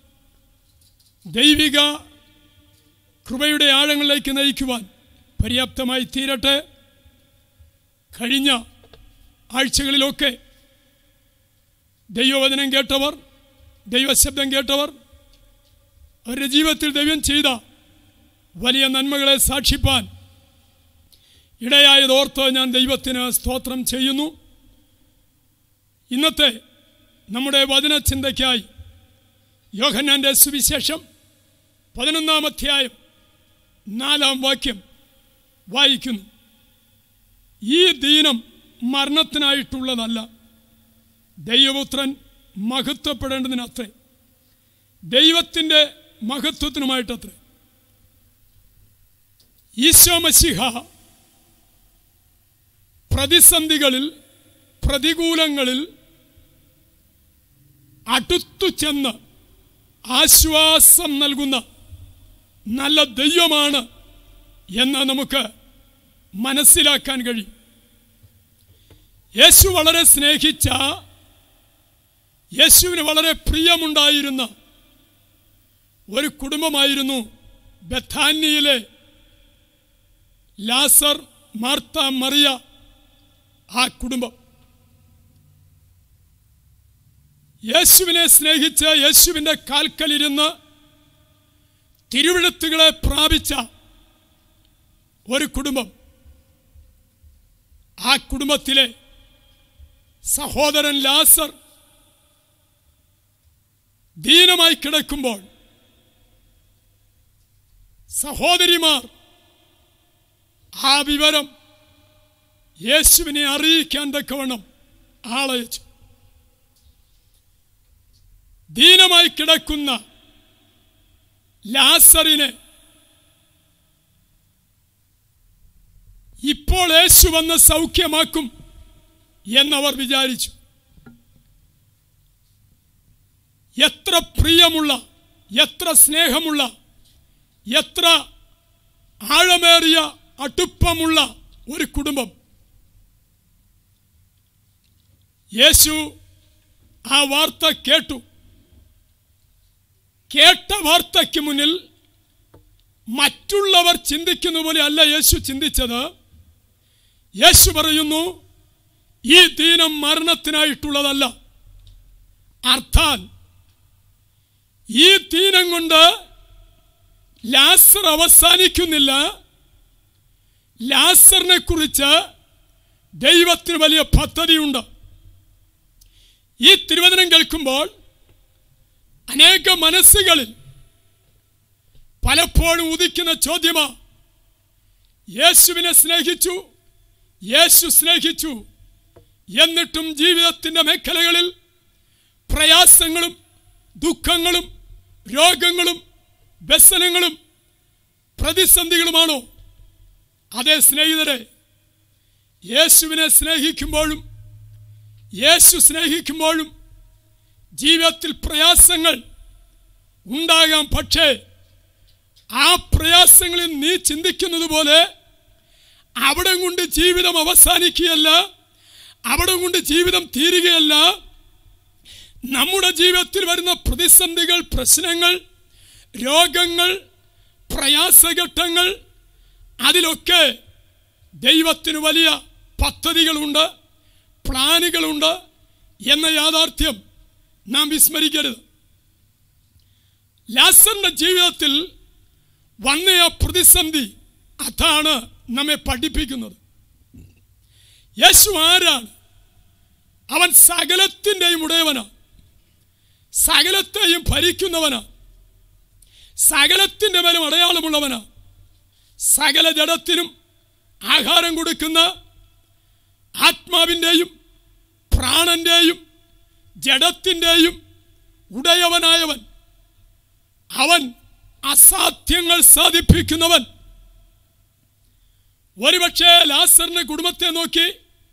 ദൈവിക കൃപയുടെ ആഴങ്ങളിലേക്ക് നയിക്കുവാൻ പര്യാപ്തമായി തീരട്ടെ കഴിഞ്ഞ ആഴ്ചകളിലൊക്കെ ദൈവവചനം കേട്ടവർ ദൈവശബ്ദം കേട്ടവർ അവരുടെ ജീവിതത്തിൽ ദൈവം ചെയ്ത വലിയ നന്മകളെ സാക്ഷിപ്പാൻ ഇടയായതോർത്ത് ഞാൻ ദൈവത്തിന് സ്തോത്രം ചെയ്യുന്നു ഇന്നത്തെ നമ്മുടെ വചനചിന്തയ്ക്കായി യോഹന്നാന്റെ സുവിശേഷം പതിനൊന്നാം അധ്യായം നാലാം വാക്യം വായിക്കുന്നു ഈ ദീനം മരണത്തിനായിട്ടുള്ളതല്ല ദൈവപുത്രൻ മഹത്വപ്പെടേണ്ടതിനത്രേ ദൈവത്തിൻ്റെ മഹത്വത്തിനുമായിട്ടത്രേ ഈശോ മസിഹ പ്രതിസന്ധികളിൽ പ്രതികൂലങ്ങളിൽ അടുത്തു ചെന്ന് ആശ്വാസം നൽകുന്ന നല്ല ദൈവമാണ് എന്ന് നമുക്ക് മനസ്സിലാക്കാൻ കഴിയും യേശു വളരെ സ്നേഹിച്ച യേശുവിന് വളരെ പ്രിയമുണ്ടായിരുന്ന ഒരു കുടുംബമായിരുന്നു ബഥാന്യയിലെ ലാസർ മാർത്ത മറിയ ആ കുടുംബം യേശുവിനെ സ്നേഹിച്ച് യേശുവിൻ്റെ കാൽക്കലിരുന്ന് തിരുവിഴത്തുകളെ പ്രാപിച്ച ഒരു കുടുംബം ആ കുടുംബത്തിലെ സഹോദരൻ ലാസർ ദീനമായി കിടക്കുമ്പോൾ സഹോദരിമാർ ആ വിവരം യേശുവിനെ അറിയിക്കാൻ തക്കവണ്ണം ആളയച്ചു ദീനമായി കിടക്കുന്ന ലാസറിനെ ഇപ്പോൾ യേശു വന്ന് സൗഖ്യമാക്കും എന്നവർ വിചാരിച്ചു എത്ര പ്രിയമുള്ള എത്ര സ്നേഹമുള്ള എത്ര ആഴമേറിയ അടുപ്പമുള്ള ഒരു കുടുംബം യേശു ആ വാർത്ത കേട്ടു കേട്ട വാർത്തയ്ക്ക് മുന്നിൽ മറ്റുള്ളവർ ചിന്തിക്കുന്ന പോലെ അല്ല യേശു ചിന്തിച്ചത് യേശു പറയുന്നു ഈ ദീനം മരണത്തിനായിട്ടുള്ളതല്ല അർത്ഥാൽ ഈ ദീനം കൊണ്ട് ലാസർ അവസാനിക്കുന്നില്ല ലാസറിനെ കുറിച്ച് ദൈവത്തിന് വലിയ പദ്ധതിയുണ്ട് ഈ തിരുവചനം കേൾക്കുമ്പോൾ അനേക മനസ്സുകളിൽ പലപ്പോഴും ഉദിക്കുന്ന ചോദ്യമാ യേശുവിനെ സ്നേഹിച്ചു യേശു സ്നേഹിച്ചു എന്നിട്ടും ജീവിതത്തിന്റെ മേഖലകളിൽ പ്രയാസങ്ങളും ദുഃഖങ്ങളും രോഗങ്ങളും വ്യസനങ്ങളും പ്രതിസന്ധികളുമാണോ അതേ സ്നേഹിതരെ യേശുവിനെ സ്നേഹിക്കുമ്പോഴും യേശു സ്നേഹിക്കുമ്പോഴും ജീവിതത്തിൽ പ്രയാസങ്ങൾ ഉണ്ടാകാം പക്ഷേ ആ പ്രയാസങ്ങളിൽ നീ ചിന്തിക്കുന്നത് പോലെ അവിടെ കൊണ്ട് ജീവിതം അവസാനിക്കുകയല്ല അവിടെ കൊണ്ട് ജീവിതം തീരുകയല്ല നമ്മുടെ ജീവിതത്തിൽ വരുന്ന പ്രതിസന്ധികൾ പ്രശ്നങ്ങൾ രോഗങ്ങൾ പ്രയാസഘട്ടങ്ങൾ അതിലൊക്കെ ദൈവത്തിന് വലിയ പദ്ധതികളുണ്ട് പ്ലാനുകളുണ്ട് എന്ന യാഥാർത്ഥ്യം നാം വിസ്മരിക്കരുത് ലാസറിന്റെ ജീവിതത്തിൽ വന്ന ആ പ്രതിസന്ധി അതാണ് നമ്മെ പഠിപ്പിക്കുന്നത് യേശു ആരാണ് അവൻ സകലത്തിൻ്റെയും ഉടയവനാ സകലത്തെയും ഭരിക്കുന്നവനാ സകലത്തിൻ്റെ മേലും അടയാളമുള്ളവനാ സകല ജഡത്തിനും ആഹാരം കൊടുക്കുന്ന ആത്മാവിൻ്റെയും പ്രാണന്റെയും ജഡത്തിൻ്റെയും ഉടയവനായവൻ അവൻ അസാധ്യങ്ങൾ സാധിപ്പിക്കുന്നവൻ ഒരുപക്ഷെ ലാസറിന്റെ കുടുംബത്തെ നോക്കി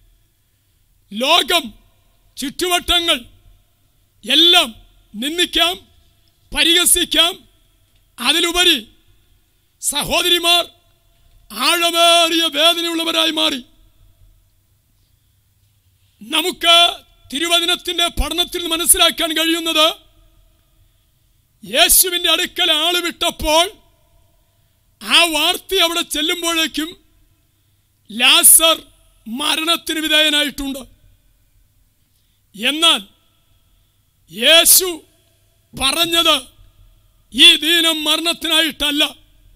ലോകം ചുറ്റുവട്ടങ്ങൾ എല്ലാം നിന്ദിക്കാം പരിഹസിക്കാം അതിലുപരി സഹോദരിമാർ ആഴമേറിയ വേദനയുള്ളവരായി മാറി നമുക്ക് തിരുവചനത്തിന്റെ പഠനത്തിൽ നിന്ന് മനസ്സിലാക്കാൻ കഴിയുന്നത് യേശുവിന്റെ അടുക്കൽ ആള് വിട്ടപ്പോൾ ആ വാർത്ത അവിടെ ചെല്ലുമ്പോഴേക്കും ലാസർ മരണത്തിന് വിധേയനായിട്ടുണ്ട് എന്നാൽ യേശു പറഞ്ഞത് ഈ ദീനം മരണത്തിനായിട്ടല്ല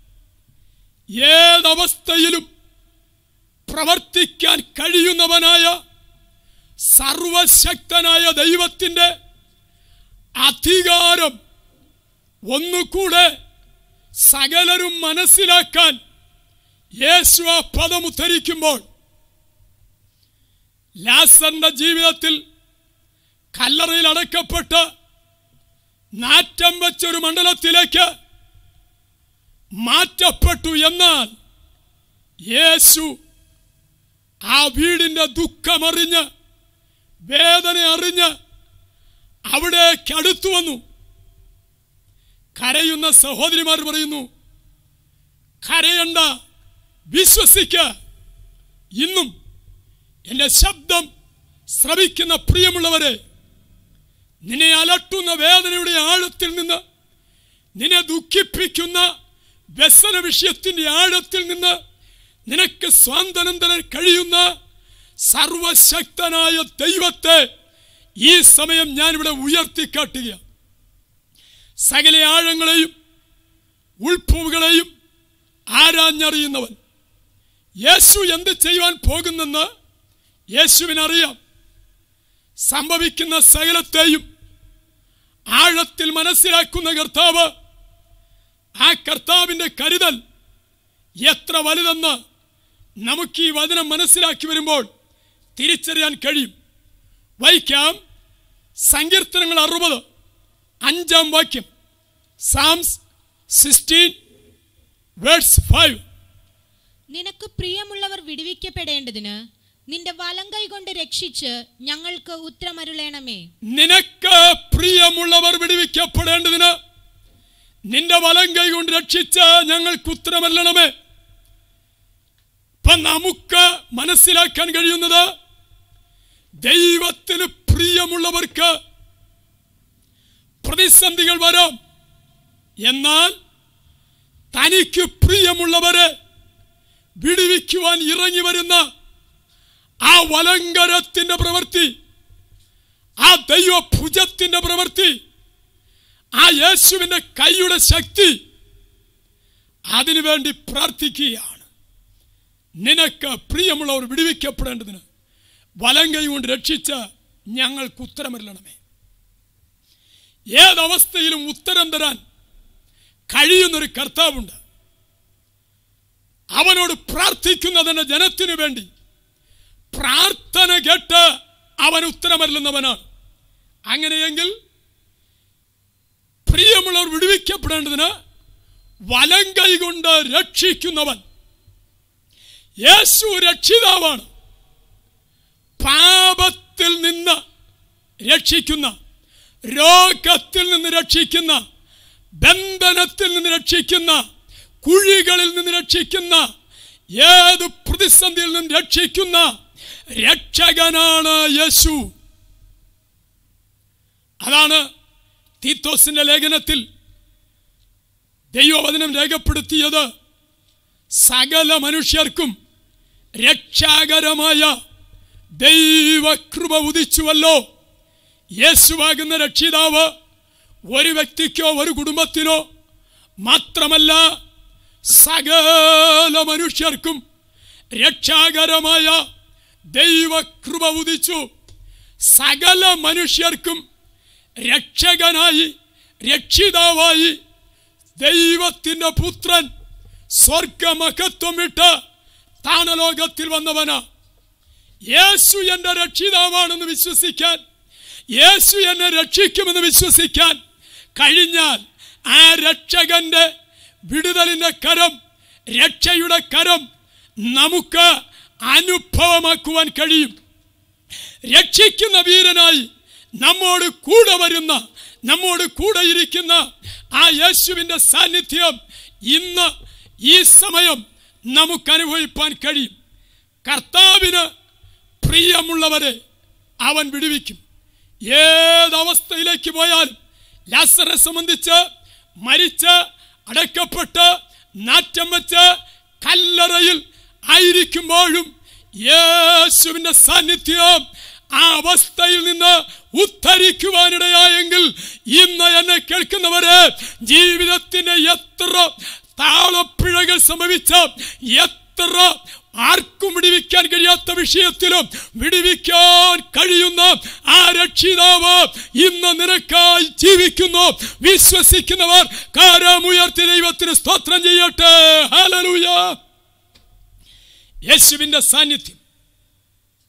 ഏതവസ്ഥയിലും പ്രവർത്തിക്കാൻ കഴിയുന്നവനായ സർവശക്തനായ ദൈവത്തിൻ്റെ അധികാരം ഒന്നുകൂടെ സകലരും മനസ്സിലാക്കാൻ യേശു ആ പദം ഉദ്ധരിക്കുമ്പോൾ ലാസറിന്റെ ജീവിതത്തിൽ കല്ലറയിൽ അടക്കപ്പെട്ട് നാറ്റം വെച്ചൊരു മണ്ഡലത്തിലേക്ക് മാറ്റപ്പെട്ടു എന്നാൽ യേശു ആ വീടിന്റെ ദുഃഖമറിഞ്ഞ് വേദന അറിഞ്ഞ് അവിടേക്ക് അടുത്തു വന്നു കരയുന്ന സഹോദരിമാർ പറയുന്നു കരയണ്ട വിശ്വസിക്ക ഇന്നും എന്റെ ശബ്ദം ശ്രവിക്കുന്ന പ്രിയമുള്ളവരെ നിന്നെ അലട്ടുന്ന വേദനയുടെ ആഴത്തിൽ നിന്ന് നിന്നെ ദുഃഖിപ്പിക്കുന്ന വ്യസന വിഷയത്തിന്റെ ആഴത്തിൽ നിന്ന് നിനക്ക് സ്വാന്തനം തരാൻ കഴിയുന്ന സർവശക്തനായ ദൈവത്തെ ഈ സമയം ഞാനിവിടെ ഉയർത്തിക്കാട്ടുക സകല ആഴങ്ങളെയും ഉൾപ്പൂവുകളെയും ആരാഞ്ഞറിയുന്നവൻ യേശു എന്ത് ചെയ്യുവാൻ പോകുന്നെന്ന് യേശുവിനറിയാം സംഭവിക്കുന്ന സകലത്തെയും ആഴത്തിൽ മനസ്സിലാക്കുന്ന കർത്താവ് ആ കർത്താവിന്റെ കരുതൽ എത്ര വലുതെന്ന് നമുക്ക് ഈ വചനം മനസ്സിലാക്കി വരുമ്പോൾ തിരിച്ചറിയാൻ കഴിയും വായിക്കാം സങ്കീർത്തനങ്ങൾ അറുപത് അഞ്ചാം വാക്യം സാംസ് സിക്സ്റ്റീൻ വേർഡ്സ് ഫൈവ് നിനക്ക് പ്രിയമുള്ളവർ വിടുവിക്കപ്പെടേണ്ടതിന് നിന്റെ വലങ്കൈ കൊണ്ട് രക്ഷിച്ച് ഞങ്ങൾക്ക് ഉത്തരമരുളേണമേ നിനക്ക് പ്രിയമുള്ളവർ വിടുവിക്കപ്പെടേണ്ടതിന് നിന്റെ വലം കൈ കൊണ്ട് രക്ഷിച്ച് ഞങ്ങൾക്ക് ഉത്തരമല്ലണമേ ഇപ്പൊ നമുക്ക് മനസ്സിലാക്കാൻ കഴിയുന്നത് ദൈവത്തിന് പ്രിയമുള്ളവർക്ക് പ്രതിസന്ധികൾ വരാം എന്നാൽ തനിക്ക് പ്രിയമുള്ളവരെ വിടുവിക്കുവാൻ ഇറങ്ങി വരുന്ന ആ വലങ്കരത്തിന്റെ പ്രവൃത്തി ആ ദൈവ ഭുജത്തിന്റെ പ്രവൃത്തി ആ യേശുവിന്റെ കൈയുടെ ശക്തി അതിനുവേണ്ടി പ്രാർത്ഥിക്കുകയാണ് നിനക്ക് പ്രിയമുള്ളവർ വിടുവിക്കപ്പെടേണ്ടതിന് വലം കൈ കൊണ്ട് രക്ഷിച്ച് ഞങ്ങൾക്ക് ഉത്തരമല്ലണമേ ഏതവസ്ഥയിലും ഉത്തരം തരാൻ കഴിയുന്നൊരു കർത്താവുണ്ട് അവനോട് പ്രാർത്ഥിക്കുന്നതിന്റെ ജനത്തിനു വേണ്ടി പ്രാർത്ഥന കേട്ട് അവൻ ഉത്തരമരുളുന്നവനാണ് അങ്ങനെയെങ്കിൽ പ്രിയമുള്ളവർ വിടുവിക്കപ്പെടേണ്ടതിന് വലം കൈ കൊണ്ട് രക്ഷിക്കുന്നവൻ യേശു രക്ഷിതാവാണ് പാപത്തിൽ നിന്ന് രക്ഷിക്കുന്ന രോഗത്തിൽ നിന്ന് രക്ഷിക്കുന്ന ബന്ധനത്തിൽ നിന്ന് രക്ഷിക്കുന്ന കുഴികളിൽ നിന്ന് രക്ഷിക്കുന്ന ഏത് പ്രതിസന്ധിയിൽ നിന്ന് രക്ഷിക്കുന്ന രക്ഷകനാണ് യേശു അതാണ് തീത്തോസിന്റെ ലേഖനത്തിൽ ദൈവവചനം രേഖപ്പെടുത്തിയത് സകല മനുഷ്യർക്കും രക്ഷാകരമായ ദൈവകൃപ ഉദിച്ചുവല്ലോ യേശുവാകുന്ന രക്ഷിതാവ് ഒരു വ്യക്തിക്കോ ഒരു കുടുംബത്തിനോ മാത്രമല്ല സകല മനുഷ്യർക്കും രക്ഷാകരമായ ദൈവകൃപ ഉദിച്ചു സകല മനുഷ്യർക്കും രക്ഷകനായി രക്ഷിതാവായി ദൈവത്തിന്റെ പുത്രൻ സ്വർഗമഹത്വം വിട്ട് താണലോകത്തിൽ വന്നവനാ യേശു എന്റെ രക്ഷിതാവാണെന്ന് വിശ്വസിക്കാൻ യേശു എന്നെ രക്ഷിക്കുമെന്ന് വിശ്വസിക്കാൻ കഴിഞ്ഞാൽ ആ രക്ഷകന്റെ വിടുതലിന്റെ കരം രക്ഷയുടെ കരം നമുക്ക് അനുഭവമാക്കുവാൻ കഴിയും രക്ഷിക്കുന്ന വീരനായി നമ്മോട് കൂടെ വരുന്ന നമ്മോട് കൂടെ ഇരിക്കുന്ന ആ യേശുവിന്റെ സാന്നിധ്യം ഇന്ന് ഈ സമയം നമുക്ക് അനുഭവിപ്പാൻ കഴിയും കർത്താവിന് പ്രിയമുള്ളവരെ അവൻ വിടുവിക്കും ഏതവസ്ഥയിലേക്ക് പോയാലും ലാസറെ സംബന്ധിച്ച് മരിച്ച് അടക്കപ്പെട്ട് നാറ്റം വെച്ച് കല്ലറയിൽ ആയിരിക്കുമ്പോഴും യേശുവിന്റെ സാന്നിധ്യം ആ അവസ്ഥയിൽ നിന്ന് ഉദ്ധരിക്കുവാനിടയായെങ്കിൽ ഇന്ന് എന്നെ കേൾക്കുന്നവരെ ജീവിതത്തിന്റെ എത്ര താളപ്പിഴകൾ സംഭവിച്ച എത്ര ആർക്കും വിടിവിക്കാൻ കഴിയാത്ത വിഷയത്തിലും വിടിവിക്കാൻ കഴിയുന്ന ആ രക്ഷിതാവ് ഇന്ന് നിനക്കായി ജീവിക്കുന്നു വിശ്വസിക്കുന്നവർ കാരമുയർത്തി ദൈവത്തിന് സ്തോത്രം ചെയ്യട്ടെ ഹല്ലേലൂയ യേശുവിന്റെ സാന്നിധ്യം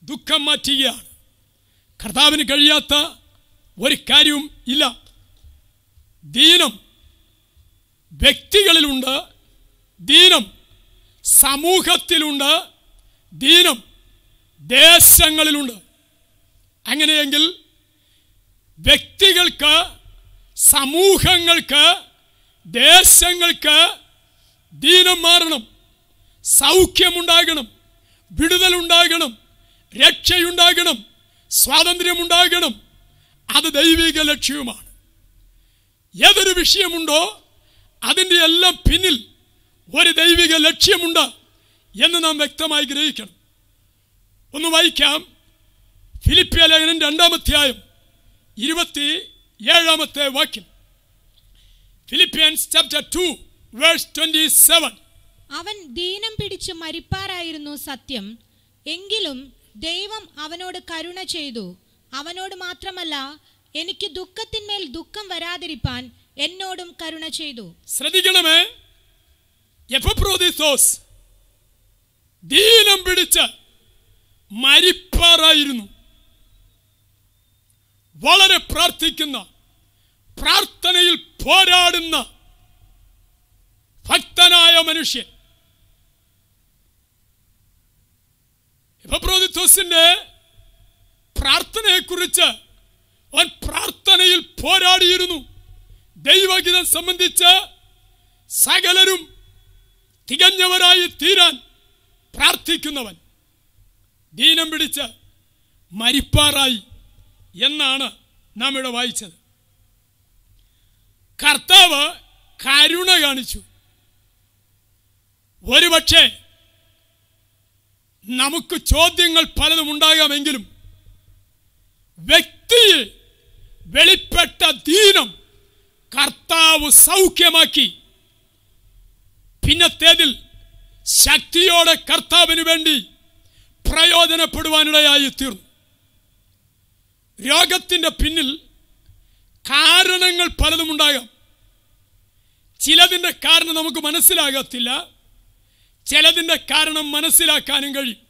ദുഃഖം മാറ്റുകയാണ് കർത്താവിന് കഴിയാത്ത ഒരു കാര്യവും ഇല്ല ദീനം വ്യക്തികളിലുണ്ട് ദീനം സമൂഹത്തിലുണ്ട് ദീനം ദേശങ്ങളിലുണ്ട് അങ്ങനെയെങ്കിൽ വ്യക്തികൾക്ക് സമൂഹങ്ങൾക്ക് ദേശങ്ങൾക്ക് ദീനം മാറണം സൗഖ്യമുണ്ടാകണം വിടുതലുണ്ടാകണം രക്ഷയുണ്ടാകണം സ്വാതന്ത്ര്യമുണ്ടാകണം അത് ദൈവിക ലക്ഷ്യവുമാണ് ഏതൊരു വിഷയമുണ്ടോ അതിൻ്റെ എല്ലാം പിന്നിൽ ഒരു ദൈവിക ലക്ഷ്യമുണ്ട് എന്ന് നാം വ്യക്തമായി ഗ്രഹിക്കണം ഒന്ന് വായിക്കാം ഫിലിപ്പിയ ലേഖനം രണ്ടാമധ്യായം ഇരുപത്തി ഏഴാമത്തെ വാക്യം Philippians chapter two verse twenty seven അവൻ ദീനം പിടിച്ച് മരിപ്പാറായിരുന്നു സത്യം എങ്കിലും ദൈവം അവനോട് കരുണ ചെയ്തു അവനോട് മാത്രമല്ല എനിക്ക് ദുഃഖത്തിന്മേൽ ദുഃഖം വരാതിരിപ്പാൻ എന്നോടും കരുണ ചെയ്തു ശ്രദ്ധിക്കണമേ എഫപ്രോദിസോസ് ദീനം പിടിച്ച് മരിപ്പാറായിരുന്നു വളരെ പ്രാർത്ഥിക്കുന്ന പ്രാർത്ഥനയിൽ പോരാടുന്ന ഭക്തനായ മനുഷ്യൻ എഫപ്രോദിത്തോസിന്റെ പ്രാർത്ഥനയെക്കുറിച്ച് അവൻ പ്രാർത്ഥനയിൽ പോരാടിയിരുന്നു ദൈവഗീതം സംബന്ധിച്ച് സകലരും തികഞ്ഞവരായി തീരാൻ പ്രാർത്ഥിക്കുന്നവൻ ദീനം പിടിച്ച് മരിപ്പാറായി എന്നാണ് നാം ഇവിടെ വായിച്ചത് കർത്താവ് കരുണ കാണിച്ചു ഒരുപക്ഷെ നമുക്ക് ചോദ്യങ്ങൾ പലതും ഉണ്ടാകാമെങ്കിലും വ്യക്തിയിൽ വെളിപ്പെട്ട ദീനം കർത്താവ് സൗഖ്യമാക്കി പിന്നത്തേതിൽ ശക്തിയോടെ കർത്താവിന് വേണ്ടി പ്രയോജനപ്പെടുവാനിടയായി തീർന്നു രോഗത്തിന്റെ പിന്നിൽ കാരണങ്ങൾ പലതും ഉണ്ടാകാം ചിലതിൻ്റെ കാരണം നമുക്ക് മനസ്സിലാകത്തില്ല ചിലതിൻ്റെ കാരണം മനസ്സിലാക്കാനും കഴിയും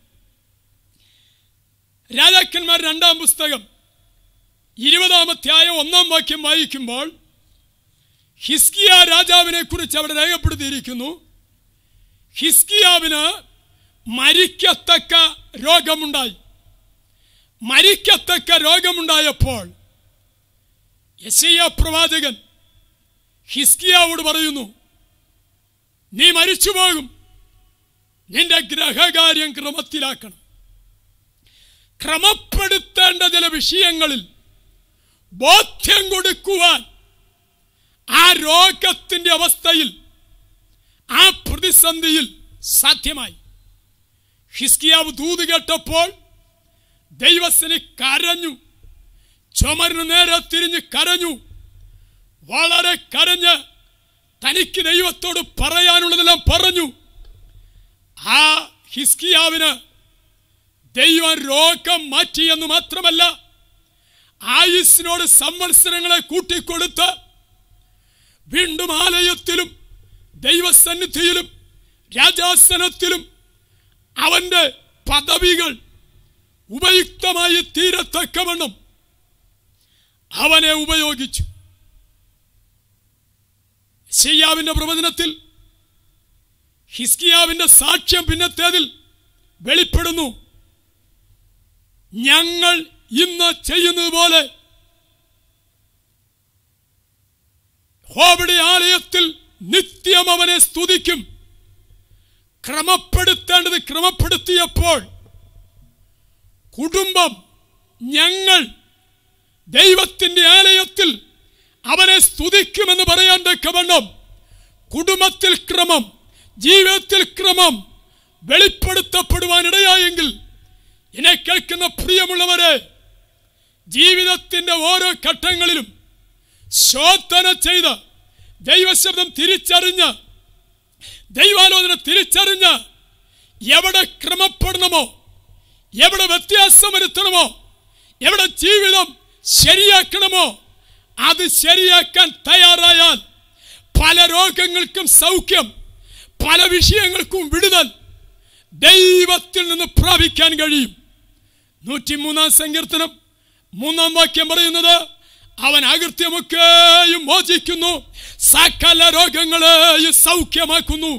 രാജാക്കന്മാർ രണ്ടാം പുസ്തകം ഇരുപതാമധ്യായ ഒന്നാം വാക്യം വായിക്കുമ്പോൾ ഹിസ്കിയ രാജാവിനെ കുറിച്ച് അവിടെ രേഖപ്പെടുത്തിയിരിക്കുന്നു ഹിസ്കിയാവിന് മരിക്കത്തക്ക രോഗമുണ്ടായി മരിക്കത്തക്ക രോഗമുണ്ടായപ്പോൾ യശയ്യ പ്രവാചകൻ ഹിസ്കിയാവോട് പറയുന്നു നീ മരിച്ചു പോകും നിന്റെ ഗ്രഹകാര്യം ക്രമത്തിലാക്കണം ക്രമപ്പെടുത്തേണ്ട ചില വിഷയങ്ങളിൽ ബോധ്യം കൊടുക്കുവാൻ ആ രോഗത്തിന്റെ അവസ്ഥയിൽ ആ പ്രതിസന്ധിയിൽ സാധ്യമായി ഹിസ്കിയാവ് ദൂത് കേട്ടപ്പോൾ ദൈവത്തിന് കരഞ്ഞു ചുമരിന് നേരെ തിരിഞ്ഞ് കരഞ്ഞു വളരെ കരഞ്ഞ് തനിക്ക് ദൈവത്തോട് പറയാനുള്ളതെല്ലാം പറഞ്ഞു ആ ഹിസ്കിയാവിന് ദൈവം രോഗം മാറ്റിയെന്ന് മാത്രമല്ല ആയുസിനോട് സംവത്സരങ്ങളെ കൂട്ടിക്കൊടുത്ത് വീണ്ടും ആലയത്തിലും ദൈവസന്നിധിയിലും രാജാസനത്തിലും അവന്റെ പദവികൾ ഉപയുക്തമായി തീരത്തക്കവണ്ണം അവനെ ഉപയോഗിച്ചു ഷെയ്യാവിന്റെ പ്രവചനത്തിൽ ഹിസ്കിയാവിന്റെ സാക്ഷ്യം പിന്നത്തേതിൽ വെളിപ്പെടുന്നു ഞങ്ങൾ ഇന്ന് ചെയ്യുന്നത് പോലെ ഹോബിയുടെ ആലയത്തിൽ നിത്യം അവനെ സ്തുതിക്കും ക്രമപ്പെടുത്തേണ്ടത് ക്രമപ്പെടുത്തിയപ്പോൾ കുടുംബം ഞങ്ങൾ ദൈവത്തിന്റെ ആലയത്തിൽ അവനെ സ്തുതിക്കുമെന്ന് പറയാൻ തക്കവണ്ണം കുടുംബത്തിൽ ക്രമം ജീവിതത്തിൽ ക്രമം വെളിപ്പെടുത്തപ്പെടുവാനിടയായെങ്കിൽ എന്നെ കേൾക്കുന്ന പ്രിയമുള്ളവരെ ജീവിതത്തിന്റെ ഓരോ ഘട്ടങ്ങളിലും ശോധന ചെയ്ത് ദൈവശബ്ദം തിരിച്ചറിഞ്ഞ് ദൈവാലോചന തിരിച്ചറിഞ്ഞ് എവിടെ ക്രമപ്പെടണമോ എവിടെ വ്യത്യാസം വരുത്തണമോ എവിടെ ജീവിതം ശരിയാക്കണമോ അത് ശരിയാക്കാൻ തയ്യാറായാൽ പല രോഗങ്ങൾക്കും സൗഖ്യം പല വിഷയങ്ങൾക്കും വിടുതൽ ദൈവത്തിൽ നിന്ന് പ്രാപിക്കാൻ കഴിയും നൂറ്റിമൂന്നാം സങ്കീർത്തനം മൂന്നാം വാക്യം പറയുന്നത് അവൻ അകൃത്യമൊക്കെയും മോചിക്കുന്നു സകല രോഗങ്ങളെയും സൗഖ്യമാക്കുന്നു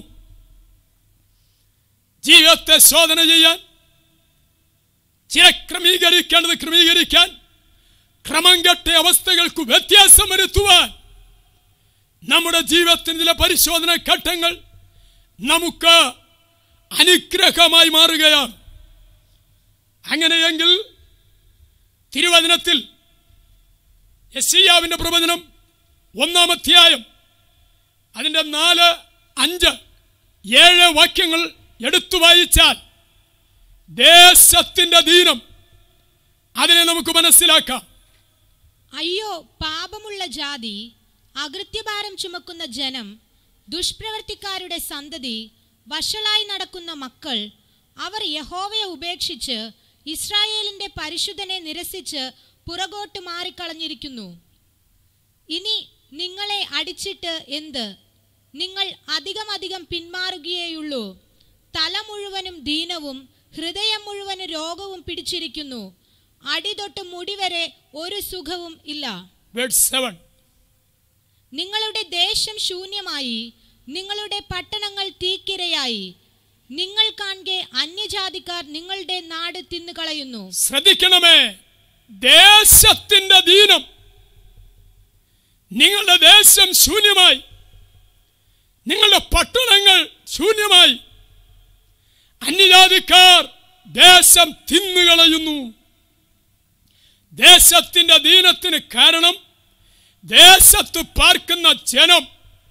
ജീവിതത്തെ ശോധന ചെയ്യാൻ ചില ക്രമീകരിക്കേണ്ടത് ക്രമീകരിക്കാൻ ക്രമം കെട്ട അവസ്ഥകൾക്ക് വ്യത്യാസം വരുത്തുവാൻ നമ്മുടെ ജീവിതത്തിന് ചില പരിശോധന ഘട്ടങ്ങൾ നമുക്ക് അനുഗ്രഹമായി മാറുകയാണ് അങ്ങനെയെങ്കിൽ തിരുവചനത്തിൽ യശയ്യാവിന്റെ പ്രവചനം ഒന്നാം അധ്യായം അതിൻ്റെ നാല് അഞ്ച് ഏഴ് വാക്യങ്ങൾ എടുത്തു വായിച്ചാൽ ദേശത്തിന്റെ ദീനം അതിനെ നമുക്ക് മനസ്സിലാക്കാം അയ്യോ പാപമുള്ള ജാതി അകൃത്യഭാരം ചുമക്കുന്ന ജനം ദുഷ്പ്രവർത്തിക്കാരുടെ സന്തതി വഷളായി നടക്കുന്ന മക്കൾ അവർ യഹോവയെ ഉപേക്ഷിച്ച് ഇസ്രായേലിന്റെ പരിശുദ്ധനെ നിരസിച്ച് പുറകോട്ട് മാറിക്കളഞ്ഞിരിക്കുന്നു ഇനി നിങ്ങളെ അടിച്ചിട്ട് എന്ത് നിങ്ങൾ അധികമധികം പിന്മാറുകയേയുള്ളൂ തല മുഴുവനും ദീനവും ഹൃദയം മുഴുവനും രോഗവും പിടിച്ചിരിക്കുന്നു അടി തൊട്ട് മുടി വരെ ഒരു സുഖവും ഇല്ല വേർഡ് സെവൻ നിങ്ങളുടെ ദേശം ശൂന്യമായി നിങ്ങളുടെ പട്ടണങ്ങൾ തീക്കിരയായി നിങ്ങൾ കാണെ അന്യജാതിക്കാർ നിങ്ങളുടെ നാട് തിന്നുകളയുന്നു ശ്രദ്ധിക്കണമേ ദേശത്തിന്റെ ദീനം നിങ്ങളുടെ ദേശം ശൂന്യമായി നിങ്ങളുടെ പട്ടണങ്ങൾ ശൂന്യമായി അന്യജാതിക്കാർ ദേശം തിന്നുകളയുന്നു ദേശത്തിന്റെ ദീനത്തിന് കാരണം ദേശത്ത് പാർക്കുന്ന ജനം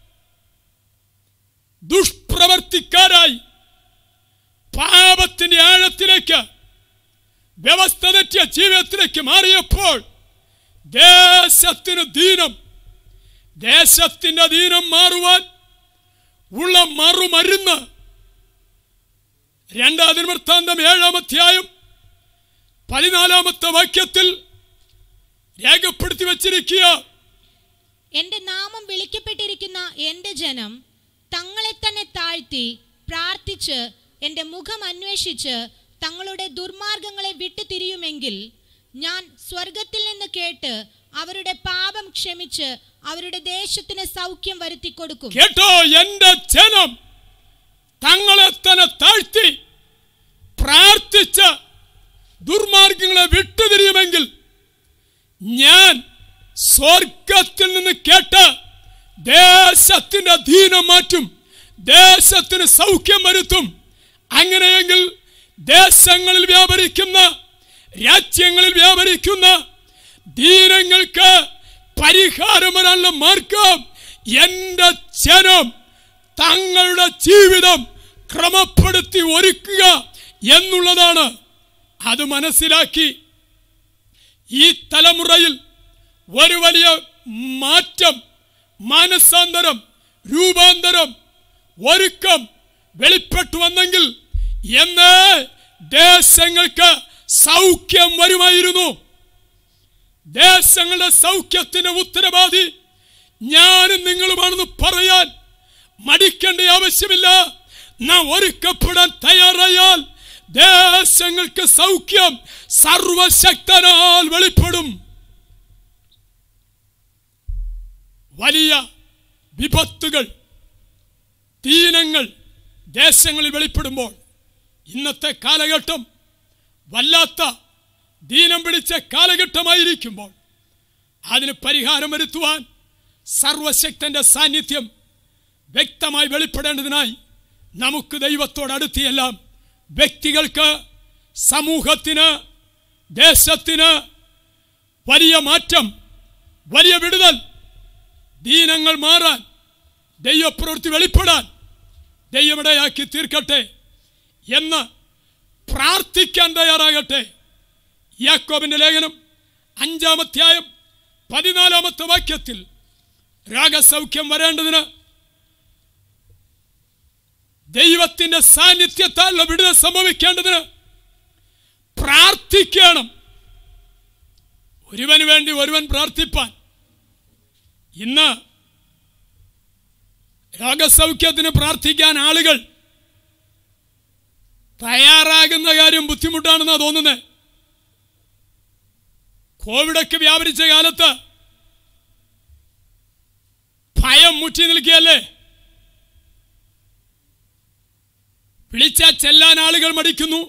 ദുഷ്പ്രവർത്തിക്കാരായി പാപത്തിന്റെ ആഴത്തിലേക്ക് വ്യവസ്ഥ തെറ്റിയ ജീവിതത്തിലേക്ക് മാറിയപ്പോൾ ദേശത്തിന് ദീനം ദേശത്തിന്റെ ദീനം മാറുവാൻ ഉള്ള മറുമരുന്ന് രണ്ടാം ദിനവൃത്താന്തം ഏഴാം അധ്യായം പതിനാലാമത്തെ വാക്യത്തിൽ രേഖപ്പെടുത്തി വച്ചിരിക്കുക എന്റെ നാമം വിളിക്കപ്പെട്ടിരിക്കുന്ന എന്റെ ജനം തങ്ങളെ തന്നെ താഴ്ത്തി പ്രാർത്ഥിച്ച് എന്റെ മുഖം അന്വേഷിച്ച് തങ്ങളുടെ ദുർമാർഗങ്ങളെ വിട്ടുതിരിയുമെങ്കിൽ ഞാൻ സ്വർഗത്തിൽ നിന്ന് കേട്ട് അവരുടെ പാപം ക്ഷമിച്ച് അവരുടെ ദേശത്തിന് സൗഖ്യം വരുത്തി കൊടുക്കും കേട്ടോ എന്റെ ജനം തങ്ങളെ തന്നെ താഴ്ത്തി പ്രാർത്ഥിച്ച് ദുർമാർഗങ്ങളെ വിട്ടുതിരിയുമെങ്കിൽ ഞാൻ സ്വർഗത്തിൽ നിന്ന് കേട്ട് ദേശത്തിന്റെ ദീനം മാറ്റും ദേശത്തിന് സൗഖ്യം വരുത്തും അങ്ങനെയെങ്കിൽ ദേശങ്ങളിൽ വ്യാപരിക്കുന്ന രാജ്യങ്ങളിൽ വ്യാപരിക്കുന്ന ദീനങ്ങൾക്ക് പരിഹാരം വരാനുള്ള മാർഗം എന്റെ ജനം തങ്ങളുടെ ജീവിതം ക്രമപ്പെടുത്തി ഒരുക്കുക എന്നുള്ളതാണ് അത് മനസ്സിലാക്കി ഈ തലമുറയിൽ ഒരു വലിയ മാറ്റം മാനസാന്തരം രൂപാന്തരം ഒരുക്കം വെളിപ്പെട്ടു വന്നെങ്കിൽ എന്ന് ദേശങ്ങൾക്ക് സൗഖ്യം വരുമായിരുന്നു ദേശങ്ങളുടെ സൗഖ്യത്തിന്റെ ഉത്തരവാദി ഞാനും നിങ്ങളുമാണെന്ന് പറയാൻ മടിക്കേണ്ട ആവശ്യമില്ല നാം ഒരുക്കപ്പെടാൻ തയ്യാറായാൽ ദേശങ്ങൾക്ക് സൗഖ്യം സർവശക്തനാൽ വെളിപ്പെടും വലിയ വിപത്തുകൾ ദീനങ്ങൾ ദേശങ്ങളിൽ വെളിപ്പെടുമ്പോൾ ഇന്നത്തെ കാലഘട്ടം വല്ലാത്ത ദീനം പിടിച്ച കാലഘട്ടമായിരിക്കുമ്പോൾ അതിന് പരിഹാരം വരുത്തുവാൻ സർവശക്തന്റെ സാന്നിധ്യം വ്യക്തമായി വെളിപ്പെടേണ്ടതിനായി നമുക്ക് ദൈവത്തോട് അടുത്തിയെല്ലാം വ്യക്തികൾക്ക് സമൂഹത്തിന് ദേശത്തിന് വലിയ മാറ്റം വലിയ വിടുതൽ ദീനങ്ങൾ മാറാൻ ദൈവപ്രവൃത്തി വെളിപ്പെടാൻ ദൈവമിടയാക്കി തീർക്കട്ടെ എന്ന് പ്രാർത്ഥിക്കാൻ തയ്യാറാകട്ടെ യാക്കോബിന്റെ ലേഖനം അഞ്ചാം അധ്യായം പതിനാലാമത്തെ വാക്യത്തിൽ രാഗസൗഖ്യം വരേണ്ടതിന് ദൈവത്തിന്റെ സാന്നിധ്യത്താലുള്ള വിടുതൽ സംഭവിക്കേണ്ടതിന് പ്രാർത്ഥിക്കണം ഒരുവന് വേണ്ടി ഒരുവൻ പ്രാർത്ഥിപ്പാൻ ഇന്ന് രോഗസൗഖ്യത്തിന് പ്രാർത്ഥിക്കാൻ ആളുകൾ തയ്യാറാകുന്ന കാര്യം ബുദ്ധിമുട്ടാണെന്നാ തോന്നുന്നത് കോവിഡൊക്കെ വ്യാപരിച്ച കാലത്ത് ഭയം മുറ്റി നിൽക്കുകയല്ലേ വിളിച്ചാൽ ചെല്ലാൻ ആളുകൾ മടിക്കുന്നു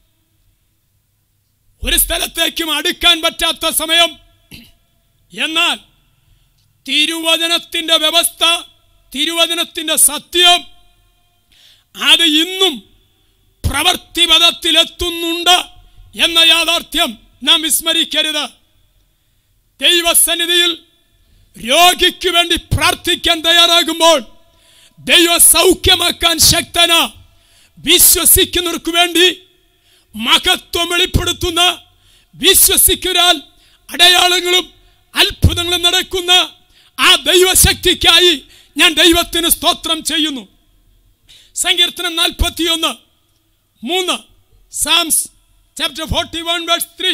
ഒരു സ്ഥലത്തേക്കും അടുക്കാൻ പറ്റാത്ത സമയം എന്നാൽ തിരുവചനത്തിന്റെ വ്യവസ്ഥ തിരുവചനത്തിന്റെ സത്യം അത് ഇന്നും പ്രവർത്തിപഥത്തിലെത്തുന്നുണ്ട് എന്ന യാഥാർത്ഥ്യം നാം വിസ്മരിക്കരുത് ദൈവസന്നിധിയിൽ രോഗിക്ക് വേണ്ടി പ്രാർത്ഥിക്കാൻ തയ്യാറാകുമ്പോൾ ദൈവ സൗഖ്യമാക്കാൻ ശക്തന വിശ്വസിക്കുന്നവർക്ക് വേണ്ടി മഹത്വം വെളിപ്പെടുത്തുന്ന വിശ്വസിക്കുരാൽ അടയാളങ്ങളും അത്ഭുതങ്ങളും നടക്കുന്ന ആ ദൈവശക്തിക്കായി ഞാൻ ദൈവത്തിന് സ്തോത്രം ചെയ്യുന്നു സങ്കീർത്തനം നാൽപ്പത്തിയൊന്ന് മൂന്ന് Psalms chapter forty one verse three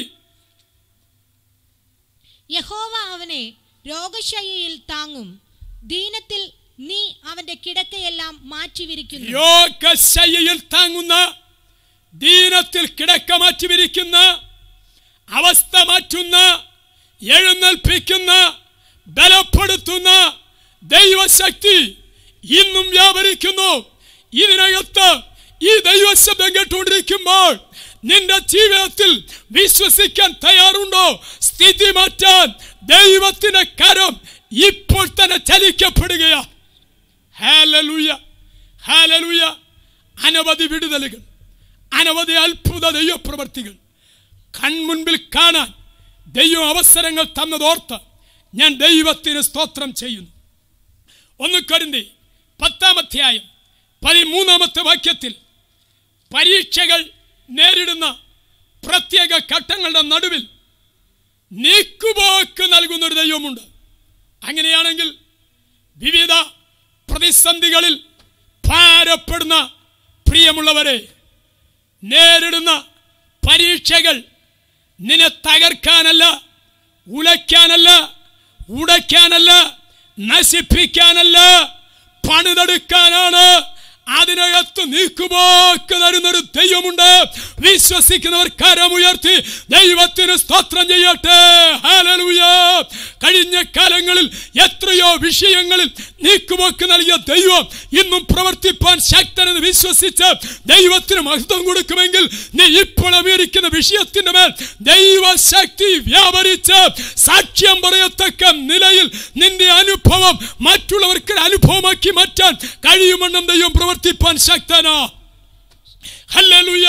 യഹോവ അവനെ രോഗശയ്യയിൽ താങ്ങും ദീനത്തിൽ നീ അവന്റെ കിടക്കയെല്ലാം മാറ്റിവിരിക്കുന്നു രോഗശയ്യയിൽ താങ്ങുന്ന ദീനത്തിൽ കിടക്ക മാറ്റിവിരിക്കുന്ന അവസ്ഥ മാറ്റുന്ന എഴുന്നേൽപ്പിക്കുന്ന ബലപ്പെടുത്തുന്ന ദൈവശക്തി ഇന്നും വ്യാപരിക്കുന്നു ഇതിനകത്ത് ഈ ദൈവശബ്ദം കേട്ടുകൊണ്ടിരിക്കുമ്പോൾ നിന്റെ ജീവിതത്തിൽ വിശ്വസിക്കാൻ തയ്യാറുണ്ടോ സ്ഥിതി മാറ്റാൻ ദൈവത്തിന്റെ കരം ഇപ്പോൾ തന്നെ ചലിക്കപ്പെടുകയാ ഹാലലൂയ ഹാലലൂയ അനവധി വിടുതലുകൾ അനവധി അത്ഭുത ദൈവപ്രവർത്തികൾ കൺമുൻപിൽ കാണാൻ ദൈവം അവസരങ്ങൾ തന്നതോർത്ത് ഞാൻ ദൈവത്തിന് സ്തോത്രം ചെയ്യുന്നു ഒന്ന് കരുന്തി പത്താമധ്യായം പതിമൂന്നാമത്തെ വാക്യത്തിൽ പരീക്ഷകൾ നേരിടുന്ന പ്രത്യേക ഘട്ടങ്ങളുടെ നടുവിൽ നീക്കുപോക്ക് നൽകുന്ന ഒരു ദൈവമുണ്ട് അങ്ങനെയാണെങ്കിൽ വിവിധ പ്രതിസന്ധികളിൽ ഭാരപ്പെടുന്ന പ്രിയമുള്ളവരെ നേരിടുന്ന പരീക്ഷകൾ നിന്നെ തകർക്കാനല്ല ഉലയ്ക്കാനല്ല ഉടയ്ക്കാനല്ല നശിപ്പിക്കാനല്ല പണിതെടുക്കാനാണ് അതിനകത്ത് നീക്കുപോക്ക് തരുന്നൊരു ദൈവമുണ്ട് വിശ്വസിക്കുന്നവർ കരമുയർത്തി ദൈവത്തിന് സ്തോത്രം ചെയ്യട്ടെ ഹല്ലേലൂയ കഴിഞ്ഞ കാലങ്ങളിൽ എത്രയോ വിഷയങ്ങളിൽ നീക്കുപോക്ക് നൽകിയ ദൈവം ഇന്നും പ്രവർത്തിപ്പാൻ ശക്തനെന്ന് വിശ്വസിച്ച് ദൈവത്തിന് മഹത്വം കൊടുക്കുമെങ്കിൽ നീ ഇപ്പോൾ അമേരിക്കുന്ന വിഷയത്തിന്റെ മേൽ ദൈവശക്തി വ്യാപരിച്ച് സാക്ഷ്യം പറയത്തക്ക നിലയിൽ നിന്റെ അനുഭവം മറ്റുള്ളവർക്ക് അനുഭവമാക്കി മാറ്റാൻ കഴിയുമെന്നും ദൈവം പ്രവർത്തിപ്പാൻ ശക്തനാ ഹല്ലേലൂയ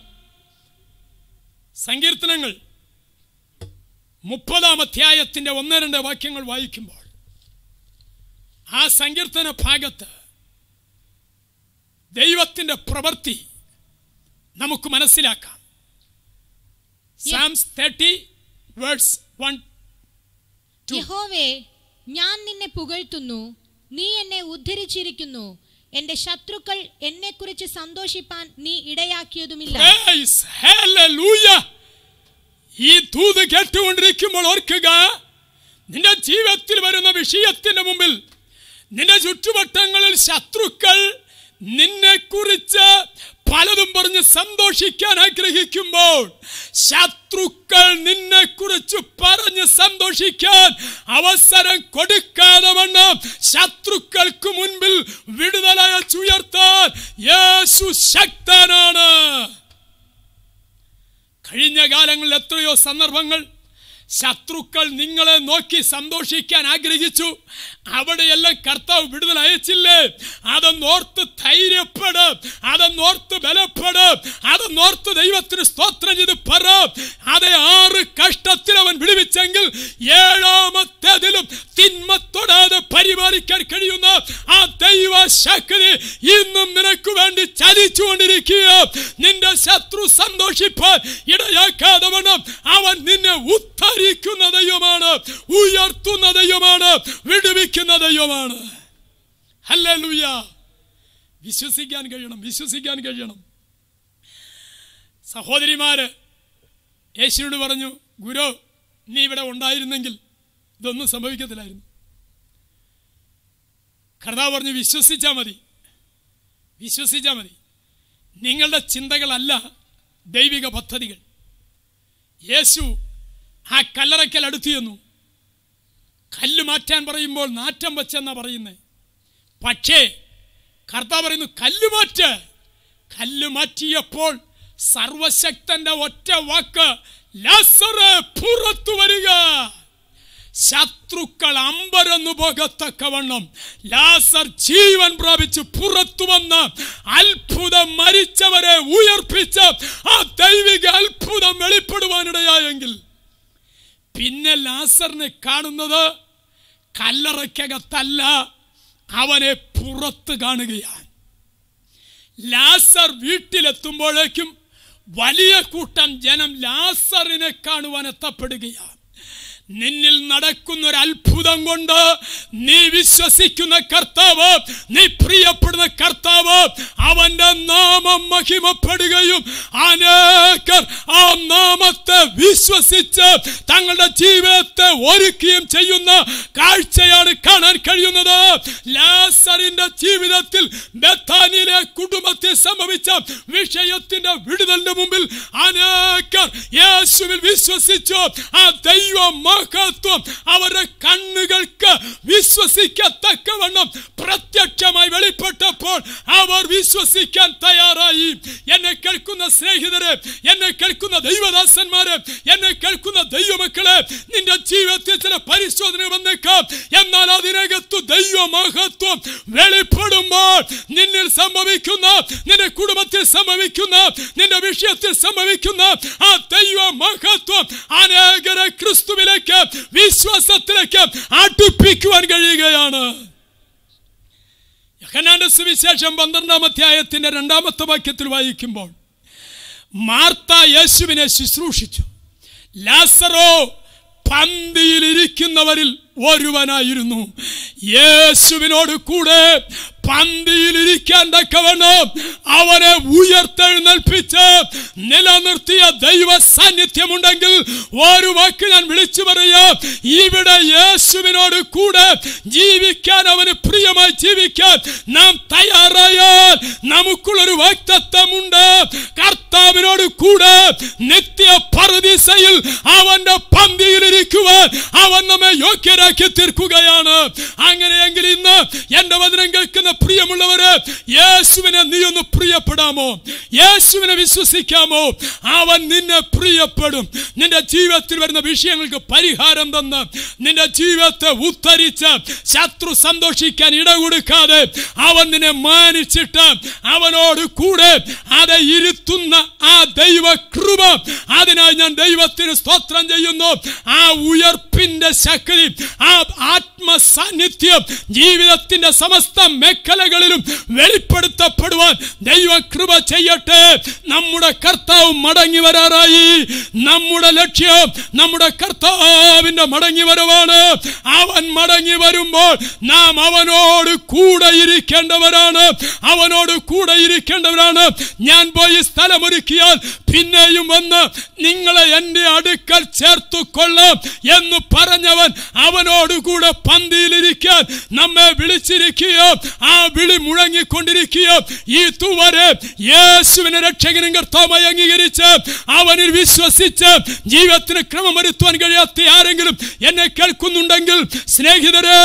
സങ്കീർത്തനങ്ങൾ മുപ്പതാം അധ്യായത്തിന്റെ ഒന്ന് രണ്ട് വാക്യങ്ങൾ വായിക്കുമ്പോൾ ആ സങ്കീർത്തന ഭാഗത്ത് ദൈവത്തിന്റെ പ്രവൃത്തി നമുക്ക് മനസ്സിലാക്കാം സാംസ് തേർട്ടി വേർഡ്സ് വൺ യഹോവേ ഞാൻ നിന്നെ പുകഴ്ത്തുന്നു നീ എന്നെ ഉദ്ധരിച്ചിരിക്കുന്നു എന്റെ ശത്രുക്കൾ എന്നെക്കുറിച്ച് സന്തോഷിപ്പാൻ നീ ഇടയാക്കിയതുമില്ല Praise, hallelujah. ഈ ദൂത് കേട്ടുകൊണ്ടിരിക്കുമ്പോൾ ഓർക്കുക നിന്റെ ജീവിതത്തിൽ വരുന്ന വിഷയത്തിന്റെ മുമ്പിൽ നിന്റെ ചുറ്റുവട്ടങ്ങളിൽ ശത്രുക്കൾ നിന്നെ കുറിച്ച് പലതും പറഞ്ഞ് സന്തോഷിക്കാൻ ആഗ്രഹിക്കുമ്പോൾ ശത്രുക്കൾ നിന്നെ കുറിച്ച് പറഞ്ഞ് സന്തോഷിക്കാൻ അവസരം കൊടുക്കാതെ വണ്ണം ശത്രുക്കൾക്ക് മുൻപിൽ വിടുതലായ ചുയർത്താൻ യേശു ശക്തനാണ് കഴിഞ്ഞ കാലങ്ങളിൽ എത്രയോ സന്ദർഭങ്ങൾ ശത്രുക്കൾ നിങ്ങളെ നോക്കി സന്തോഷിക്കാൻ ആഗ്രഹിച്ചു അവിടെയെല്ലാം കർത്താവ് വിടുതൽ അയച്ചില്ലേ അതൊന്നോർത്ത് ധൈര്യപ്പെട് അതൊന്നോർത്ത് ബലപ്പെട് അതൊന്നോർത്ത് ദൈവത്തിന് സ്തോത്രം ചെയ്ത് പറ അതെ ആറ് കഷ്ടത്തിൽ അവൻ വിടുവിച്ചെങ്കിൽ ഏഴാമത്തേതിലും തിന്മ തൊടാതെ പരിപാലിക്കാൻ കഴിയുന്ന ആ ദൈവ ശക്തി ഇന്നും നിനക്ക് വേണ്ടി ചലിച്ചുകൊണ്ടിരിക്കുക നിന്റെ ശത്രു സന്തോഷിപ്പാൻ ഇടയാക്കാതെ വേണം അവൻ നിന്നെ ഉദ്ധരിക്കുന്ന ദൈവമാണ് ഉയർത്തുന്ന ദൈവമാണ് വിടുവിക്കുന്ന ദൈവമാണ് ഹല്ലേലൂയ വിശ്വസിക്കാൻ കഴിയണം വിശ്വസിക്കാൻ കഴിയണം സഹോദരിമാര് യേശുവിനോട് പറഞ്ഞു ഗുരു നീ ഇവിടെ ഉണ്ടായിരുന്നെങ്കിൽ ഇതൊന്നും സംഭവിക്കത്തില്ലായിരുന്നു കർത്താവ് പറഞ്ഞു വിശ്വസിച്ചാൽ മതി വിശ്വസിച്ചാൽ മതി നിങ്ങളുടെ ചിന്തകളല്ല ദൈവിക പദ്ധതികൾ യേശു ആ കല്ലറയ്ക്കൽ അടുത്ത് ചെന്നു കല്ല് മാറ്റാൻ പറയുമ്പോൾ നാറ്റം വെച്ചെന്നാ പറയുന്നത് പക്ഷേ കർത്താവ് പറയുന്നു കല്ല് മാറ്റ് കല്ല് മാറ്റിയപ്പോൾ സർവശക്തന്റെ ഒറ്റ വാക്ക് ലാസറ് പുറത്തു വരിക ശത്രുക്കൾ അമ്പരന്നു പോകത്തക്കവണ്ണം ലാസർ ജീവൻ പ്രാപിച്ച് പുറത്തു വന്ന് അത്ഭുതം മരിച്ചവരെ ഉയർപ്പിച്ച് ആ ദൈവിക അത്ഭുതം വെളിപ്പെടുവാനിടയായെങ്കിൽ പിന്നെ ലാസറിനെ കാണുന്നത് കല്ലറയ്ക്കകത്തല്ല അവനെ പുറത്ത് കാണുകയാണ് ലാസർ വീട്ടിലെത്തുമ്പോഴേക്കും വലിയ കൂട്ടം ജനം ലാസറിനെ കാണുവാൻ എത്തപ്പെടുകയാണ് നിന്നിൽ നടക്കുന്ന ഒരു അത്ഭുതം കൊണ്ട് നീ വിശ്വസിക്കുന്ന കർത്താവ് നീ പ്രിയപ്പെടുന്ന കർത്താവ് അവന്റെ നാമം മഹിമപ്പെടുകയും അനേകർ ആ നാമത്തെ വിശ്വസിച്ച് തങ്ങളുടെ ജീവിതത്തെ ഒരുക്കുകയും ചെയ്യുന്ന കാഴ്ചയാണ് കാണാൻ കഴിയുന്നത് ലാസറിന്റെ ജീവിതത്തിൽ ബഥാനിയിലെ കുടുംബത്തിൽ സംഭവിച്ച വിഷയത്തിന്റെ വിടുതലിന്റെ മുമ്പിൽ അനേകർ യേശുവിൽ വിശ്വസിച്ചു ആ ദൈവ മഹത്വം അവരുടെ കണ്ണുകൾക്ക് വിശ്വസിക്കത്തക്കവണ്ണം പ്രത്യക്ഷമായി വെളിപ്പെട്ടപ്പോൾ അവർ വിശ്വസിക്കാൻ തയ്യാറായി എന്നെ കേൾക്കുന്ന സ്നേഹിതരെ എന്നെ കേൾക്കുന്ന ദൈവദാസന്മാരെ എന്നെ കേൾക്കുന്ന ദൈവമക്കളെ നിന്റെ ജീവിതത്തിൽ ചില പരിശോധന വന്നേക്കാം എന്നാൽ അതിനകത്തു ദൈവ മഹത്വം വെളിപ്പെടുമ്പോൾ നിന്നിൽ സംഭവിക്കുന്ന നിന്റെ കുടുംബത്തിൽ സംഭവിക്കുന്ന നിന്റെ വിഷയത്തിൽ സംഭവിക്കുന്ന ആ ദൈവ മഹത്വം അനേകരെ ക്രിസ്തുവിലേക്ക് വിശ്വാസത്തിലേക്ക് അടുപ്പിക്കുവാൻ കഴിയുകയാണ് യഹനാന്റെ സുവിശേഷം പന്ത്രണ്ടാം അധ്യായത്തിന്റെ രണ്ടാമത്തെ വാക്യത്തിൽ വായിക്കുമ്പോൾ മാർത്ത യേശുവിനെ ശുശ്രൂഷിച്ചു ലാസറോ പന്തിയിൽ ഇരിക്കുന്നവരിൽ ഒരുവനായിരുന്നു യേശുവിനോട് കൂടെ പന്തിയിൽ ഇരിക്കാൻ തക്കവണ്ണം അവനെ ഉയർത്തെഴുന്നേൽപ്പിച്ച് നിലനിർത്തിയ ദൈവ സാന്നിധ്യമുണ്ടെങ്കിൽ ഒരു വാക്ക് ഞാൻ വിളിച്ചു പറയാം ഇവിടെ യേശുവിനോട് കൂടെ ജീവിക്കാൻ അവന് പ്രിയമായി ജീവിക്കാൻ നാം തയ്യാറായാൽ നമുക്കുള്ളൊരു വാക്തത്വമുണ്ട് കർത്താവിനോട് കൂടെ നിത്യ പറുദീസയിൽ അവന്റെ പന്തിയിൽ ഇരിക്കുവാൻ അവൻ നമ്മെ യോഗ്യരാക്കി തീർക്കുകയാണ് അങ്ങനെയെങ്കിൽ ഇന്ന് എന്റെ വചനം കേൾക്കുന്ന പ്രിയമുള്ളവര് യേശുവിനെ നീ ഒന്ന് പ്രിയപ്പെടാമോ യേശുവിനെ വിശ്വസിക്കാമോ അവൻ നിന്നെ പ്രിയപ്പെടും നിന്റെ ജീവിതത്തിൽ വരുന്ന വിഷയങ്ങൾക്ക് പരിഹാരം തന്ന് നിന്റെ ജീവിതത്തെ ഉത്തരിച്ച് ശത്രു സന്തോഷിക്കാൻ ഇട കൊടുക്കാതെ അവൻ നിന്നെ മാനിച്ചിട്ട് അവനോട് കൂടെ അത് ഇരുത്തുന്ന ആ ദൈവ കൃപ അതിനായി ഞാൻ ദൈവത്തിന് സ്തോത്രം ചെയ്യുന്നു ആ ഉയർപ്പിന്റെ ശക്തി ആ ആത്മ സാന്നിധ്യം ജീവിതത്തിന്റെ സമസ്ത മേഖലകളിലും വെളിപ്പെടുത്തപ്പെടുവാൻ ദൈവ കൃപ ചെയ്യട്ടെ നമ്മുടെ കർത്താവ് മടങ്ങി വരാറായി നമ്മുടെ ലക്ഷ്യം നമ്മുടെ കർത്താവിന്റെ മടങ്ങി വരവാണ് അവൻ മടങ്ങി വരുമ്പോൾ നാം അവനോട് കൂടെ ഇരിക്കേണ്ടവരാണ് അവനോട് കൂടെ ഇരിക്കേണ്ടവരാണ് ഞാൻ പോയി സ്ഥലമൊരുക്കിയാൽ പിന്നെയും വന്ന് നിങ്ങളെ എന്റെ അടുക്കൽ ചേർത്തു കൊള്ളാം എന്ന് പറഞ്ഞവൻ അവനോട് കൂടെ പന്തിയിലിരിക്കാൻ നമ്മെ വിളിച്ചിരിക്കുകയോ ആ വിളി മുഴങ്ങിക്കൊണ്ടിരിക്കുകയോ ഈ തുവരെ യേശുവിനെ രക്ഷകനും കർത്താവുമായി അംഗീകരിച്ച് അവനിൽ വിശ്വസിച്ച് ജീവിതത്തിന് ക്രമം വരുത്തുവാൻ കഴിയാത്ത ആരെങ്കിലും എന്നെ കേൾക്കുന്നുണ്ടെങ്കിൽ സ്നേഹിതരെ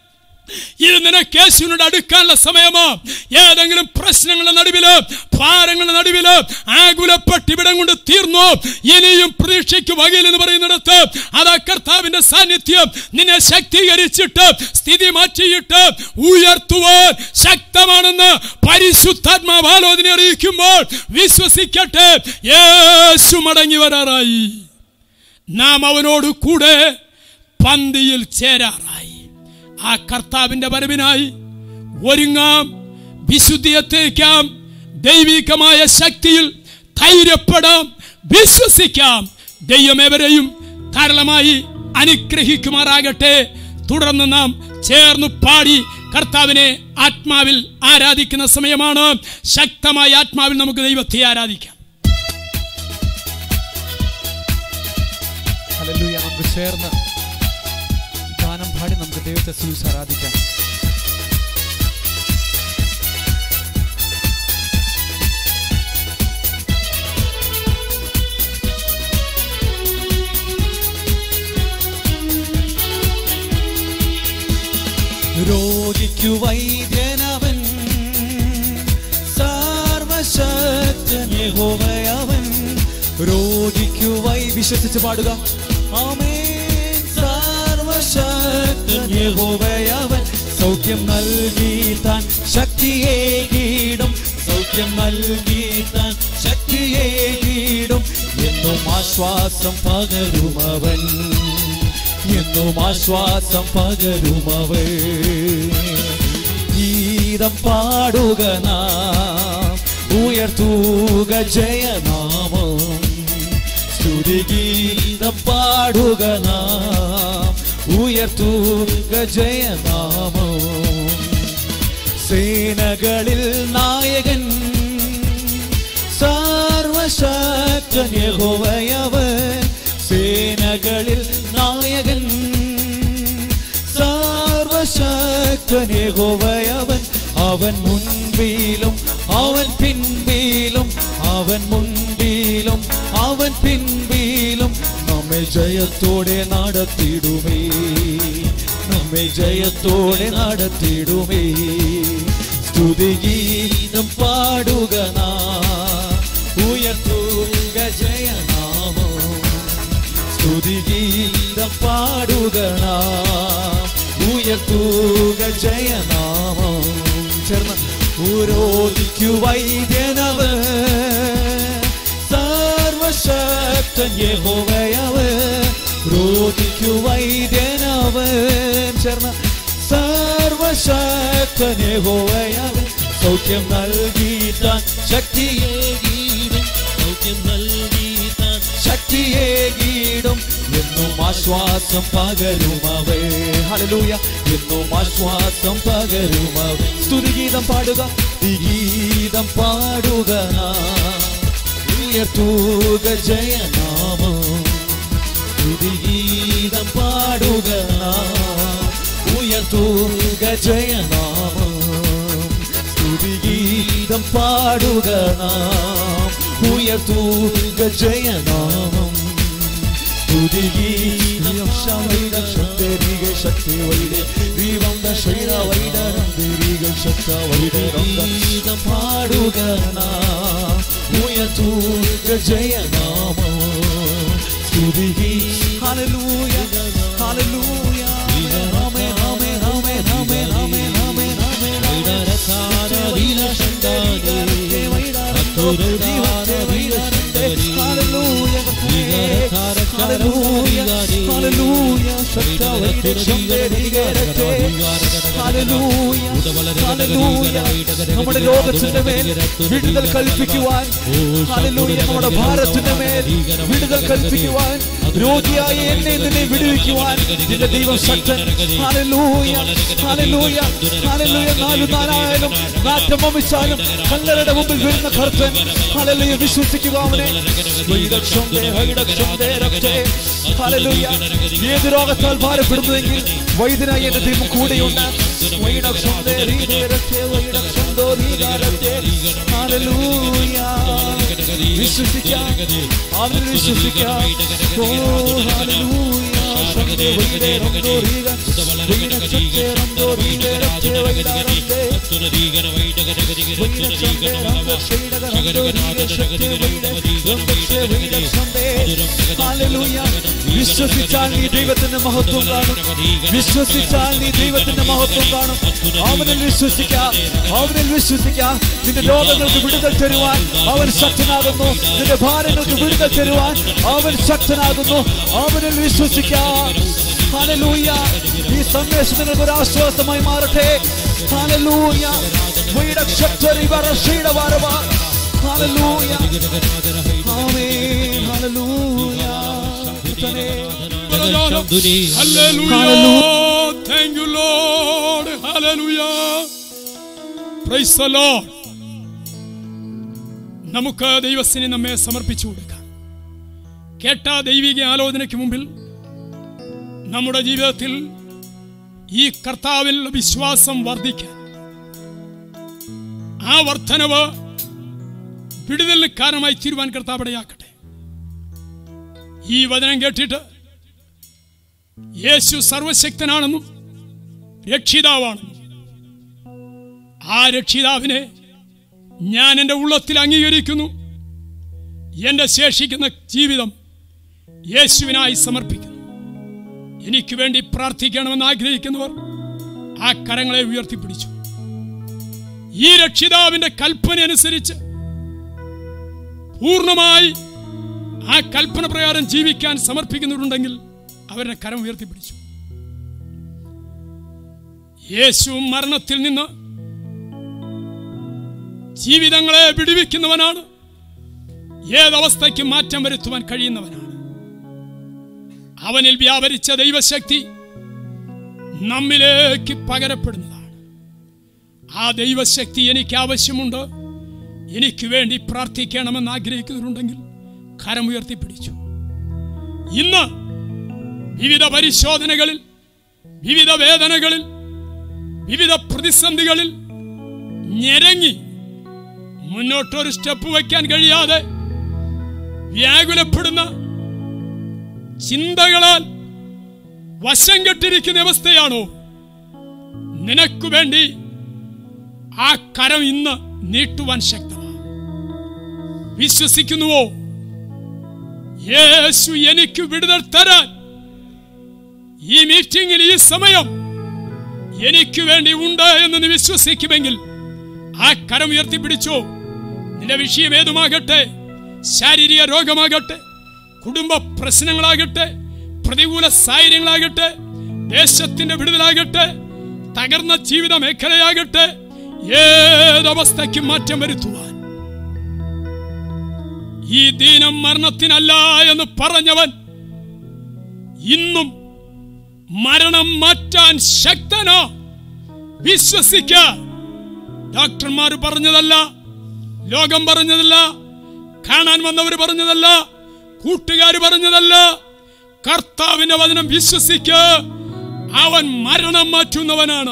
ഇത് നിനക്ക് യേശുവിനോട് അടുക്കാനുള്ള സമയമോ ഏതെങ്കിലും പ്രശ്നങ്ങളുടെ നടുവില് ഭാരങ്ങളുടെ നടുവില് ആകുലപ്പെട്ട് ഇവിടം കൊണ്ട് തീർന്നു ഇനിയും പ്രതീക്ഷയ്ക്ക് വകയിൽ എന്ന് പറയുന്നിടത്ത് അതാ കർത്താവിന്റെ സാന്നിധ്യം നിന്നെ ശക്തീകരിച്ചിട്ട് സ്ഥിതി മാറ്റിയിട്ട് ഉയർത്തുവാൻ ശക്തമാണെന്ന് പരിശുദ്ധാത്മാവ് ആലോചന അറിയിക്കുമ്പോൾ വിശ്വസിക്കട്ടെ യേശു മടങ്ങി വരാറായി നാം അവനോട് കൂടെ പന്തിയിൽ ചേരാറായി ആ കർത്താവിന്റെ വരവിനായി ഒരുങ്ങാം വിശുദ്ധിയെത്തേക്കാം ദൈവികമായ ശക്തിയിൽ ധൈര്യപ്പെടാം വിശ്വസിക്കാം ദൈവമേവരെയും ധാരാളമായി അനുഗ്രഹിക്കുമാറാകട്ടെ തുടർന്ന് നാം ചേർന്ന് പാടി കർത്താവിനെ ആത്മാവിൽ ആരാധിക്കുന്ന സമയമാണ് ശക്തമായ ആത്മാവിൽ നമുക്ക് ദൈവത്തെ ആരാധിക്കാം ഹല്ലേലൂയ നമുക്ക് ചേർന്ന് ഗാനം പാടി നമുക്ക് ദൈവത്തെ സ്തുതിച്ച് ആരാധിക്കാം രോഗിക്കു വൈദ്യനവൻ സർവശക്തൻ യഹോവയവൻ രോഗിക്കു വൈ വിശ്വസിച്ച് പാടുക ആമേൻ സർവശക്തൻ യഹോവയവൻ സൗഖ്യം നൽകി താൻ ശക്തിയെ കീടും സൗഖ്യം നൽകി താൻ ശക്തിയെ കീടും എന്നും ആശ്വാസം പകരുമവൻ എന്നും ആശ്വാസം പകരുമവൻ ഗീതം പാടുക നാം ഉയർത്തുക ജയനാമം സ്തുതിഗീതം പാടുക നാം ഉയർത്തുക ജയനാമം സേനകളിൽ നായകൻ സർവശക്തൻ യഹോവയവൻ സേനകളിൽ നായകൻ സർവശക്തൻ യഹോവയവൻ അവൻ മുൻപിലും അവൻ പിൻപിലും അവൻ മുൻപിലും അവൻ പിൻപിലും നമ്മെ ജയത്തോടെ നടത്തിടുമേ നമ്മെ ജയത്തോടെ നടത്തിടുമേ സ്തുതിഗീതം പാടുക നാം ഉയർത്തുക ജയനാമം സ്തുതിഗീതം പാടുക നാം ഉയർത്തുക ജയനാമം ചേർന്ന് ഉരോധിക്കു വൈദ്യനവ സർവശക്തൻ യഹോവയവ രോഗിക്കു വൈദ്യനവൻ ചേർന്ന് സർവശക്തൻ യഹോവയവൻ സൗഖ്യം നൽകിത്താൻ ശക്തിയേകീടും സൗഖ്യം നൽകിത്താൻ ശക്തിയേകീടും എന്നും ആശ്വാസം പകരുമവേ ഹല്ലേലൂയ എന്നും ആശ്വാസം പകരുമവേ സ്തുതിഗീതം പാടുക ഈ ഗീതം പാടുക നാം. ഉയർത്തുക ജയനാമം സ്തുതിഗീതം പാടുക നാം. ഉയർത്തുക ജയനാമം സ്തുതിഗീതം പാടുക നാം ഉയർത്തുക ജയനാമം സ്തുതിഗീതം ശവൈഡ ശക്തരിക ശക്തി വൈഡെ ദീപം ശൈല വൈഡരന്തരിക ശക്ത വൈഡരന്തം പാടുക നാം ഉയർത്തുക ജയനാമം സ്തുതിഗീ ഹല്ലേലൂയ ഹല്ലേലൂയ ആമേൻ ആമേൻ ആമേൻ ആമേൻ ആമേൻ ആമേൻ ആമേൻ നമ്മുടെ ലോകത്തിന്റെ മേൽ വിടുതൽ കൽപ്പിക്കുവാൻ ഹല്ലേലൂയ നമ്മുടെ ഭാരത്തിന്റെ മേൽ വിടുതൽ കൽപ്പിക്കുവാൻ രോഗിയായ എന്നെ നിന്നെ വിടുവിക്കുവാൻ നിന്റെ ദൈവം ശക്തൻ ഹല്ലേലൂയ ഹല്ലേലൂയ ഹല്ലേലൂയ നാലു നാലായാലും നാറ്റം വമിച്ചാലും കല്ലറയുടെ മുമ്പിൽ വരുന്ന കർത്തൻ ഹല്ലേലൂയ വിശ്വസിക്കുക അവനെ വൈദക്ഷന്തേ, ഹൈഡക്ഷന്തേ, രക്തേ. ഹല്ലേലൂയ ഏത് രോഗത്താൽ ഭാരപ്പെടുന്നുവെങ്കിൽ വൈദ്യനായി എന്റെ ദൈവം കൂടെയുണ്ട് വൈഡക്ഷന്തേ, രീതേ, രക്തേ, വൈഡക്ഷന്തോ, രീതാ, രക്തേ. ഹല്ലേലൂയ വിശ്വസിക്കാം അവനിൽ വിശ്വസിക്കാം ഓ ഹല്ലേലൂയ ശക്തേ, വൈഡേ, രക്തോ, രീത. വൈഡക്ഷന്തേ, രക്തോ, രീതേ, രക്തേ, വൈഡാ, രക്തേ. വിശ്വസിച്ചാൽ നീ ദൈവത്തിന്റെ മഹത്വം കാണും വിശ്വസിച്ചാൽ നീ ദൈവത്തിന്റെ മഹത്വം കാണും അവനിൽ വിശ്വസിക്കാം അവനിൽ വിശ്വസിക്കാം നിന്റെ രോഗങ്ങൾക്ക് വിടുതൽ തരുവാൻ അവൻ ശക്തനാകുന്നു നിന്റെ ഭാരങ്ങൾക്ക് വിടുതൽ തരുവാൻ അവൻ ശക്തനാകുന്നു അവനിൽ വിശ്വസിക്കാം ഹല്ലേലൂയ ഈ സന്ദേശം നിങ്ങൾക്ക് ഒരു ആശ്വാസമായി മാറട്ടെ ഹല്ലേലൂയ വീടക്ഷരി വരശീട വരവ ഹല്ലേലൂയ ആമേൻ ഹല്ലേലൂയ കർത്താവേ, Hallelujah. Thank you, Lord. Hallelujah. Praise the Lord. നമുക്ക് ദൈവത്തിന് നമ്മെ സമർപ്പിച്ചു കൊടുക്കാം കേട്ട ദൈവിക ആലോചനയ്ക്ക് മുമ്പിൽ നമ്മുടെ ജീവിതത്തിൽ ഈ കർത്താവിൽ വിശ്വാസം വർദ്ധിക്കാൻ ആ വർധനവ് വിടുതലിന് കാരണമായി തീരുവാൻ കർത്താവിടയാക്കട്ടെ ഈ വചനം കേട്ടിട്ട് യേശു സർവശക്തനാണെന്നും രക്ഷിതാവാണെന്നും ആ രക്ഷിതാവിനെ ഞാൻ എൻ്റെ ഉള്ളത്തിൽ അംഗീകരിക്കുന്നു എൻ്റെ ശേഷിക്കുന്ന ജീവിതം യേശുവിനായി സമർപ്പിക്കുന്നു എനിക്ക് വേണ്ടി പ്രാർത്ഥിക്കണമെന്ന് ആഗ്രഹിക്കുന്നവർ ആ കരങ്ങളെ ഉയർത്തിപ്പിടിച്ചു ഈ രക്ഷിതാവിന്റെ കൽപ്പന അനുസരിച്ച് പൂർണ്ണമായി ആ കൽപ്പന പ്രകാരം ജീവിക്കാൻ സമർപ്പിക്കുന്നുണ്ടെങ്കിൽ അവരുടെ കരം ഉയർത്തിപ്പിടിച്ചു യേശു മരണത്തിൽ നിന്ന് ജീവിതങ്ങളെ വിടുവിക്കുന്നവനാണ് ഏതവസ്ഥയ്ക്ക് മാറ്റം വരുത്തുവാൻ കഴിയുന്നവനാണ് അവനിൽ വ്യാപരിച്ച ദൈവശക്തി നമ്മിലേക്ക് പകരപ്പെടുന്നതാണ് ആ ദൈവശക്തി എനിക്ക് ആവശ്യമുണ്ട് എനിക്ക് വേണ്ടി പ്രാർത്ഥിക്കണമെന്ന് ആഗ്രഹിക്കുന്നുണ്ടെങ്കിൽ കരമുയർത്തി പിടിച്ചു ഇന്ന് വിവിധ പരിശോധനകളിൽ വിവിധ വേദനകളിൽ വിവിധ പ്രതിസന്ധികളിൽ ഞെരങ്ങി മുന്നോട്ടൊരു സ്റ്റെപ്പ് വയ്ക്കാൻ കഴിയാതെ വ്യാകുലപ്പെടുന്ന ചിന്തകളാൽ വശം കെട്ടിരിക്കുന്ന അവസ്ഥയാണോ നിനക്കു വേണ്ടി ആ കരം ഇന്ന് നീട്ടുവാൻ ശക്തമാണ് വിശ്വസിക്കുന്നുവോ യേശു എനിക്ക് വിടുതൽ തരാൻ ഈ മീറ്റിംഗിൽ ഈ സമയം എനിക്ക് വേണ്ടി ഉണ്ട് എന്ന് നീ വിശ്വസിക്കുമെങ്കിൽ ആ കരം ഉയർത്തിപ്പിടിച്ചോ നിന്റെ വിഷയം ഏതുമാകട്ടെ ശാരീരിക രോഗമാകട്ടെ കുടുംബ പ്രശ്നങ്ങളാകട്ടെ പ്രതികൂല സാഹചര്യങ്ങളാകട്ടെ ദേശത്തിന്റെ വിടുതലാകട്ടെ തകർന്ന ജീവിത മേഖലയാകട്ടെ ഏതവസ്ഥയ്ക്കും മാറ്റം വരുത്തുവാൻ ഈ ദീനം മരണത്തിനല്ല എന്ന് പറഞ്ഞവൻ ഇന്നും മരണം മാറ്റാൻ ശക്തനോ വിശ്വസിക്ക ഡോക്ടർമാർ പറഞ്ഞതല്ല ലോകം പറഞ്ഞതല്ല കാണാൻ വന്നവർ പറഞ്ഞതല്ല കൂട്ടുകാർ പറഞ്ഞതല്ല കർത്താവിന്റെ വചനം വിശ്വസിക്ക അവൻ മരണം മാറ്റുന്നവനാണ്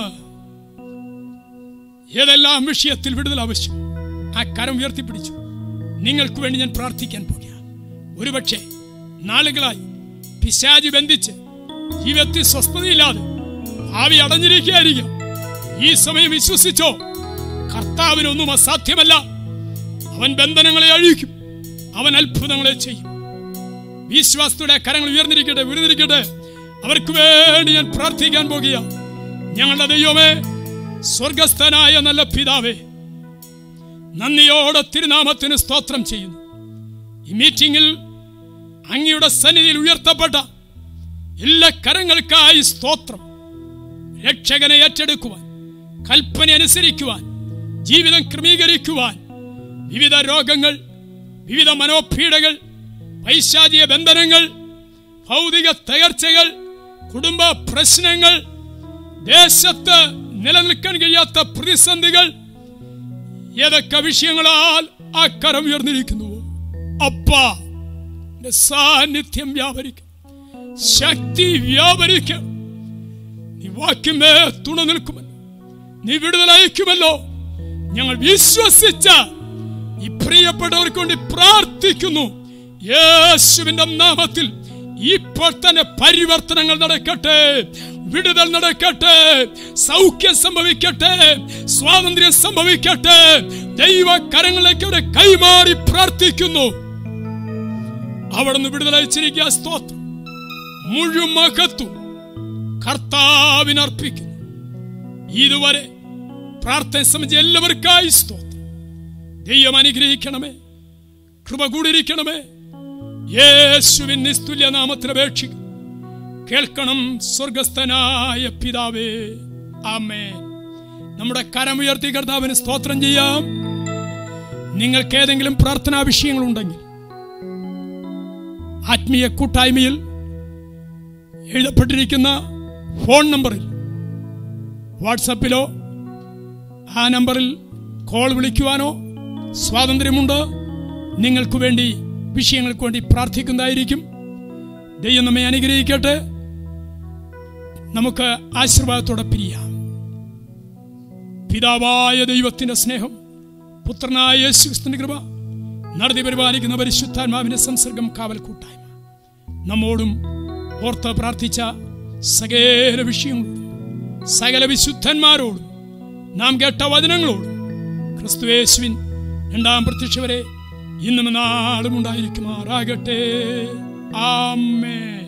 ഏതെല്ലാം വിഷയത്തിൽ വിടുതൽ ആവശ്യം ആ കരം ഉയർത്തിപ്പിടിച്ചു നിങ്ങൾക്ക് വേണ്ടി ഞാൻ പ്രാർത്ഥിക്കാൻ പോകുകയാണ് ഒരുപക്ഷെ നാളുകളായി പിശാജി ബന്ധിച്ച് ജീവിതത്തിൽ സ്വസ്ഥതയില്ലാതെ ഭാവി അടഞ്ഞിരിക്കുകയായിരിക്കും ഈ സമയം വിശ്വസിച്ചോ കർത്താവിനൊന്നും അസാധ്യമല്ല അവൻ ബന്ധനങ്ങളെ അഴിക്കും അവൻ അത്ഭുതങ്ങളെ ചെയ്യും വിശ്വാസത്തോടെ കരങ്ങൾ ഉയർന്നിരിക്കട്ടെ ഉയർന്നിരിക്കട്ടെ അവർക്ക് വേണ്ടി ഞാൻ പ്രാർത്ഥിക്കാൻ പോകുക ഞങ്ങളുടെ ദൈവമേ സ്വർഗസ്ഥനായ നല്ല പിതാവേ നന്ദിയോടെ തിരുനാമത്തിന് സ്തോത്രം ചെയ്യുന്നു ഈ മീറ്റിംഗിൽ അങ്ങയുടെ സന്നിധിയിൽ ഉയർത്തപ്പെട്ട എല്ലാ കരങ്ങൾക്കായി സ്തോത്രം രക്ഷകനെ ഏറ്റെടുക്കുവാൻ കൽപ്പന അനുസരിക്കുവാൻ ജീവിതം ക്രമീകരിക്കുവാൻ വിവിധ രോഗങ്ങൾ വിവിധ മനോപീഡകൾ പൈശാചിക ബന്ധനങ്ങൾ ഭൗതിക തകർച്ചകൾ കുടുംബ പ്രശ്നങ്ങൾ ദേശത്ത് നിലനിൽക്കാൻ കഴിയാത്ത പ്രതിസന്ധികൾ ഏതൊക്കെ വിഷയങ്ങളാൽ ആ കരം ഉയർന്നിരിക്കുന്നു അപ്പാ നിന്റെ സാന്നിധ്യം വ്യാപരിക്കും ശക്തി വ്യാപരിക്കും നീ വാക്യമേ തുണ നിൽക്കുമല്ലോ നീ വിടുതലയക്കുമല്ലോ ഞങ്ങൾ വിശ്വസിച്ച ഈ പ്രിയപ്പെട്ടവർക്ക് വേണ്ടി പ്രാർത്ഥിക്കുന്നു യേശുവിന്റെ നാമത്തിൽ ഇപ്പോൾ തന്നെ പരിവർത്തനങ്ങൾ നടക്കട്ടെ വിടുതൽ നടക്കട്ടെ സൗഖ്യം സംഭവിക്കട്ടെ സ്വാതന്ത്ര്യം സംഭവിക്കട്ടെ ദൈവ കരങ്ങളിലേക്ക് അവരെ കൈമാറി പ്രാർത്ഥിക്കുന്നു അവിടുന്ന് വിടുതലയച്ചിരിക്കുക സ്തോത്രം മുഴുവൻ മഹത്വം കർത്താവിനർപ്പിക്കുന്നു ഇതുവരെ പ്രാർത്ഥന സംബന്ധിച്ച് എല്ലാവർക്കായി സ്തോത്രം ദൈവം അനുഗ്രഹിക്കണമേ കൃപ കൂടിയിരിക്കണമേ യേശുവിൻ നിസ്തുല്യ നാമത്തിൽ അപേക്ഷിക്കും കേൾക്കണം സ്വർഗസ്ഥനായ പിതാവേ ആമേ നമ്മുടെ കരമുയർത്തി കർത്താവിന് സ്തോത്രം ചെയ്യാം നിങ്ങൾക്ക് ഏതെങ്കിലും പ്രാർത്ഥനാ വിഷയങ്ങളുണ്ടെങ്കിൽ ആത്മീയ കൂട്ടായ്മയിൽ എഴുതപ്പെട്ടിരിക്കുന്ന ഫോൺ നമ്പറിൽ വാട്സപ്പിലോ ആ നമ്പറിൽ കോൾ വിളിക്കുവാനോ സ്വാതന്ത്ര്യമുണ്ട് നിങ്ങൾക്ക് വേണ്ടി വിഷയങ്ങൾക്ക് വേണ്ടി പ്രാർത്ഥിക്കുന്നതായിരിക്കും ദൈവം നമ്മെ അനുഗ്രഹിക്കട്ടെ നമുക്ക് ആശീർവാദത്തോടെ പിരിയാം പിതാവായ ദൈവത്തിന്റെ സ്നേഹം പുത്രനായ യേശുക്രിസ്തുവിന്റെ കൃപ നടത്തി പരിപാലിക്കുന്ന പരിശുദ്ധാത്മാവിന്റെ സംസർഗം കാവൽ കൂട്ടായ്മ നമ്മോടും ഓർത്ത് പ്രാർത്ഥിച്ച സകല വിഷയങ്ങളോടും സകല വിശുദ്ധന്മാരോടും നാം കേട്ട വചനങ്ങളോടും ക്രിസ്തുവേശുവിൻ രണ്ടാം പ്രത്യക്ഷ വരെ ഇന്നും നാളും ഉണ്ടായിരിക്കുമാറാകട്ടെ ആമേൻ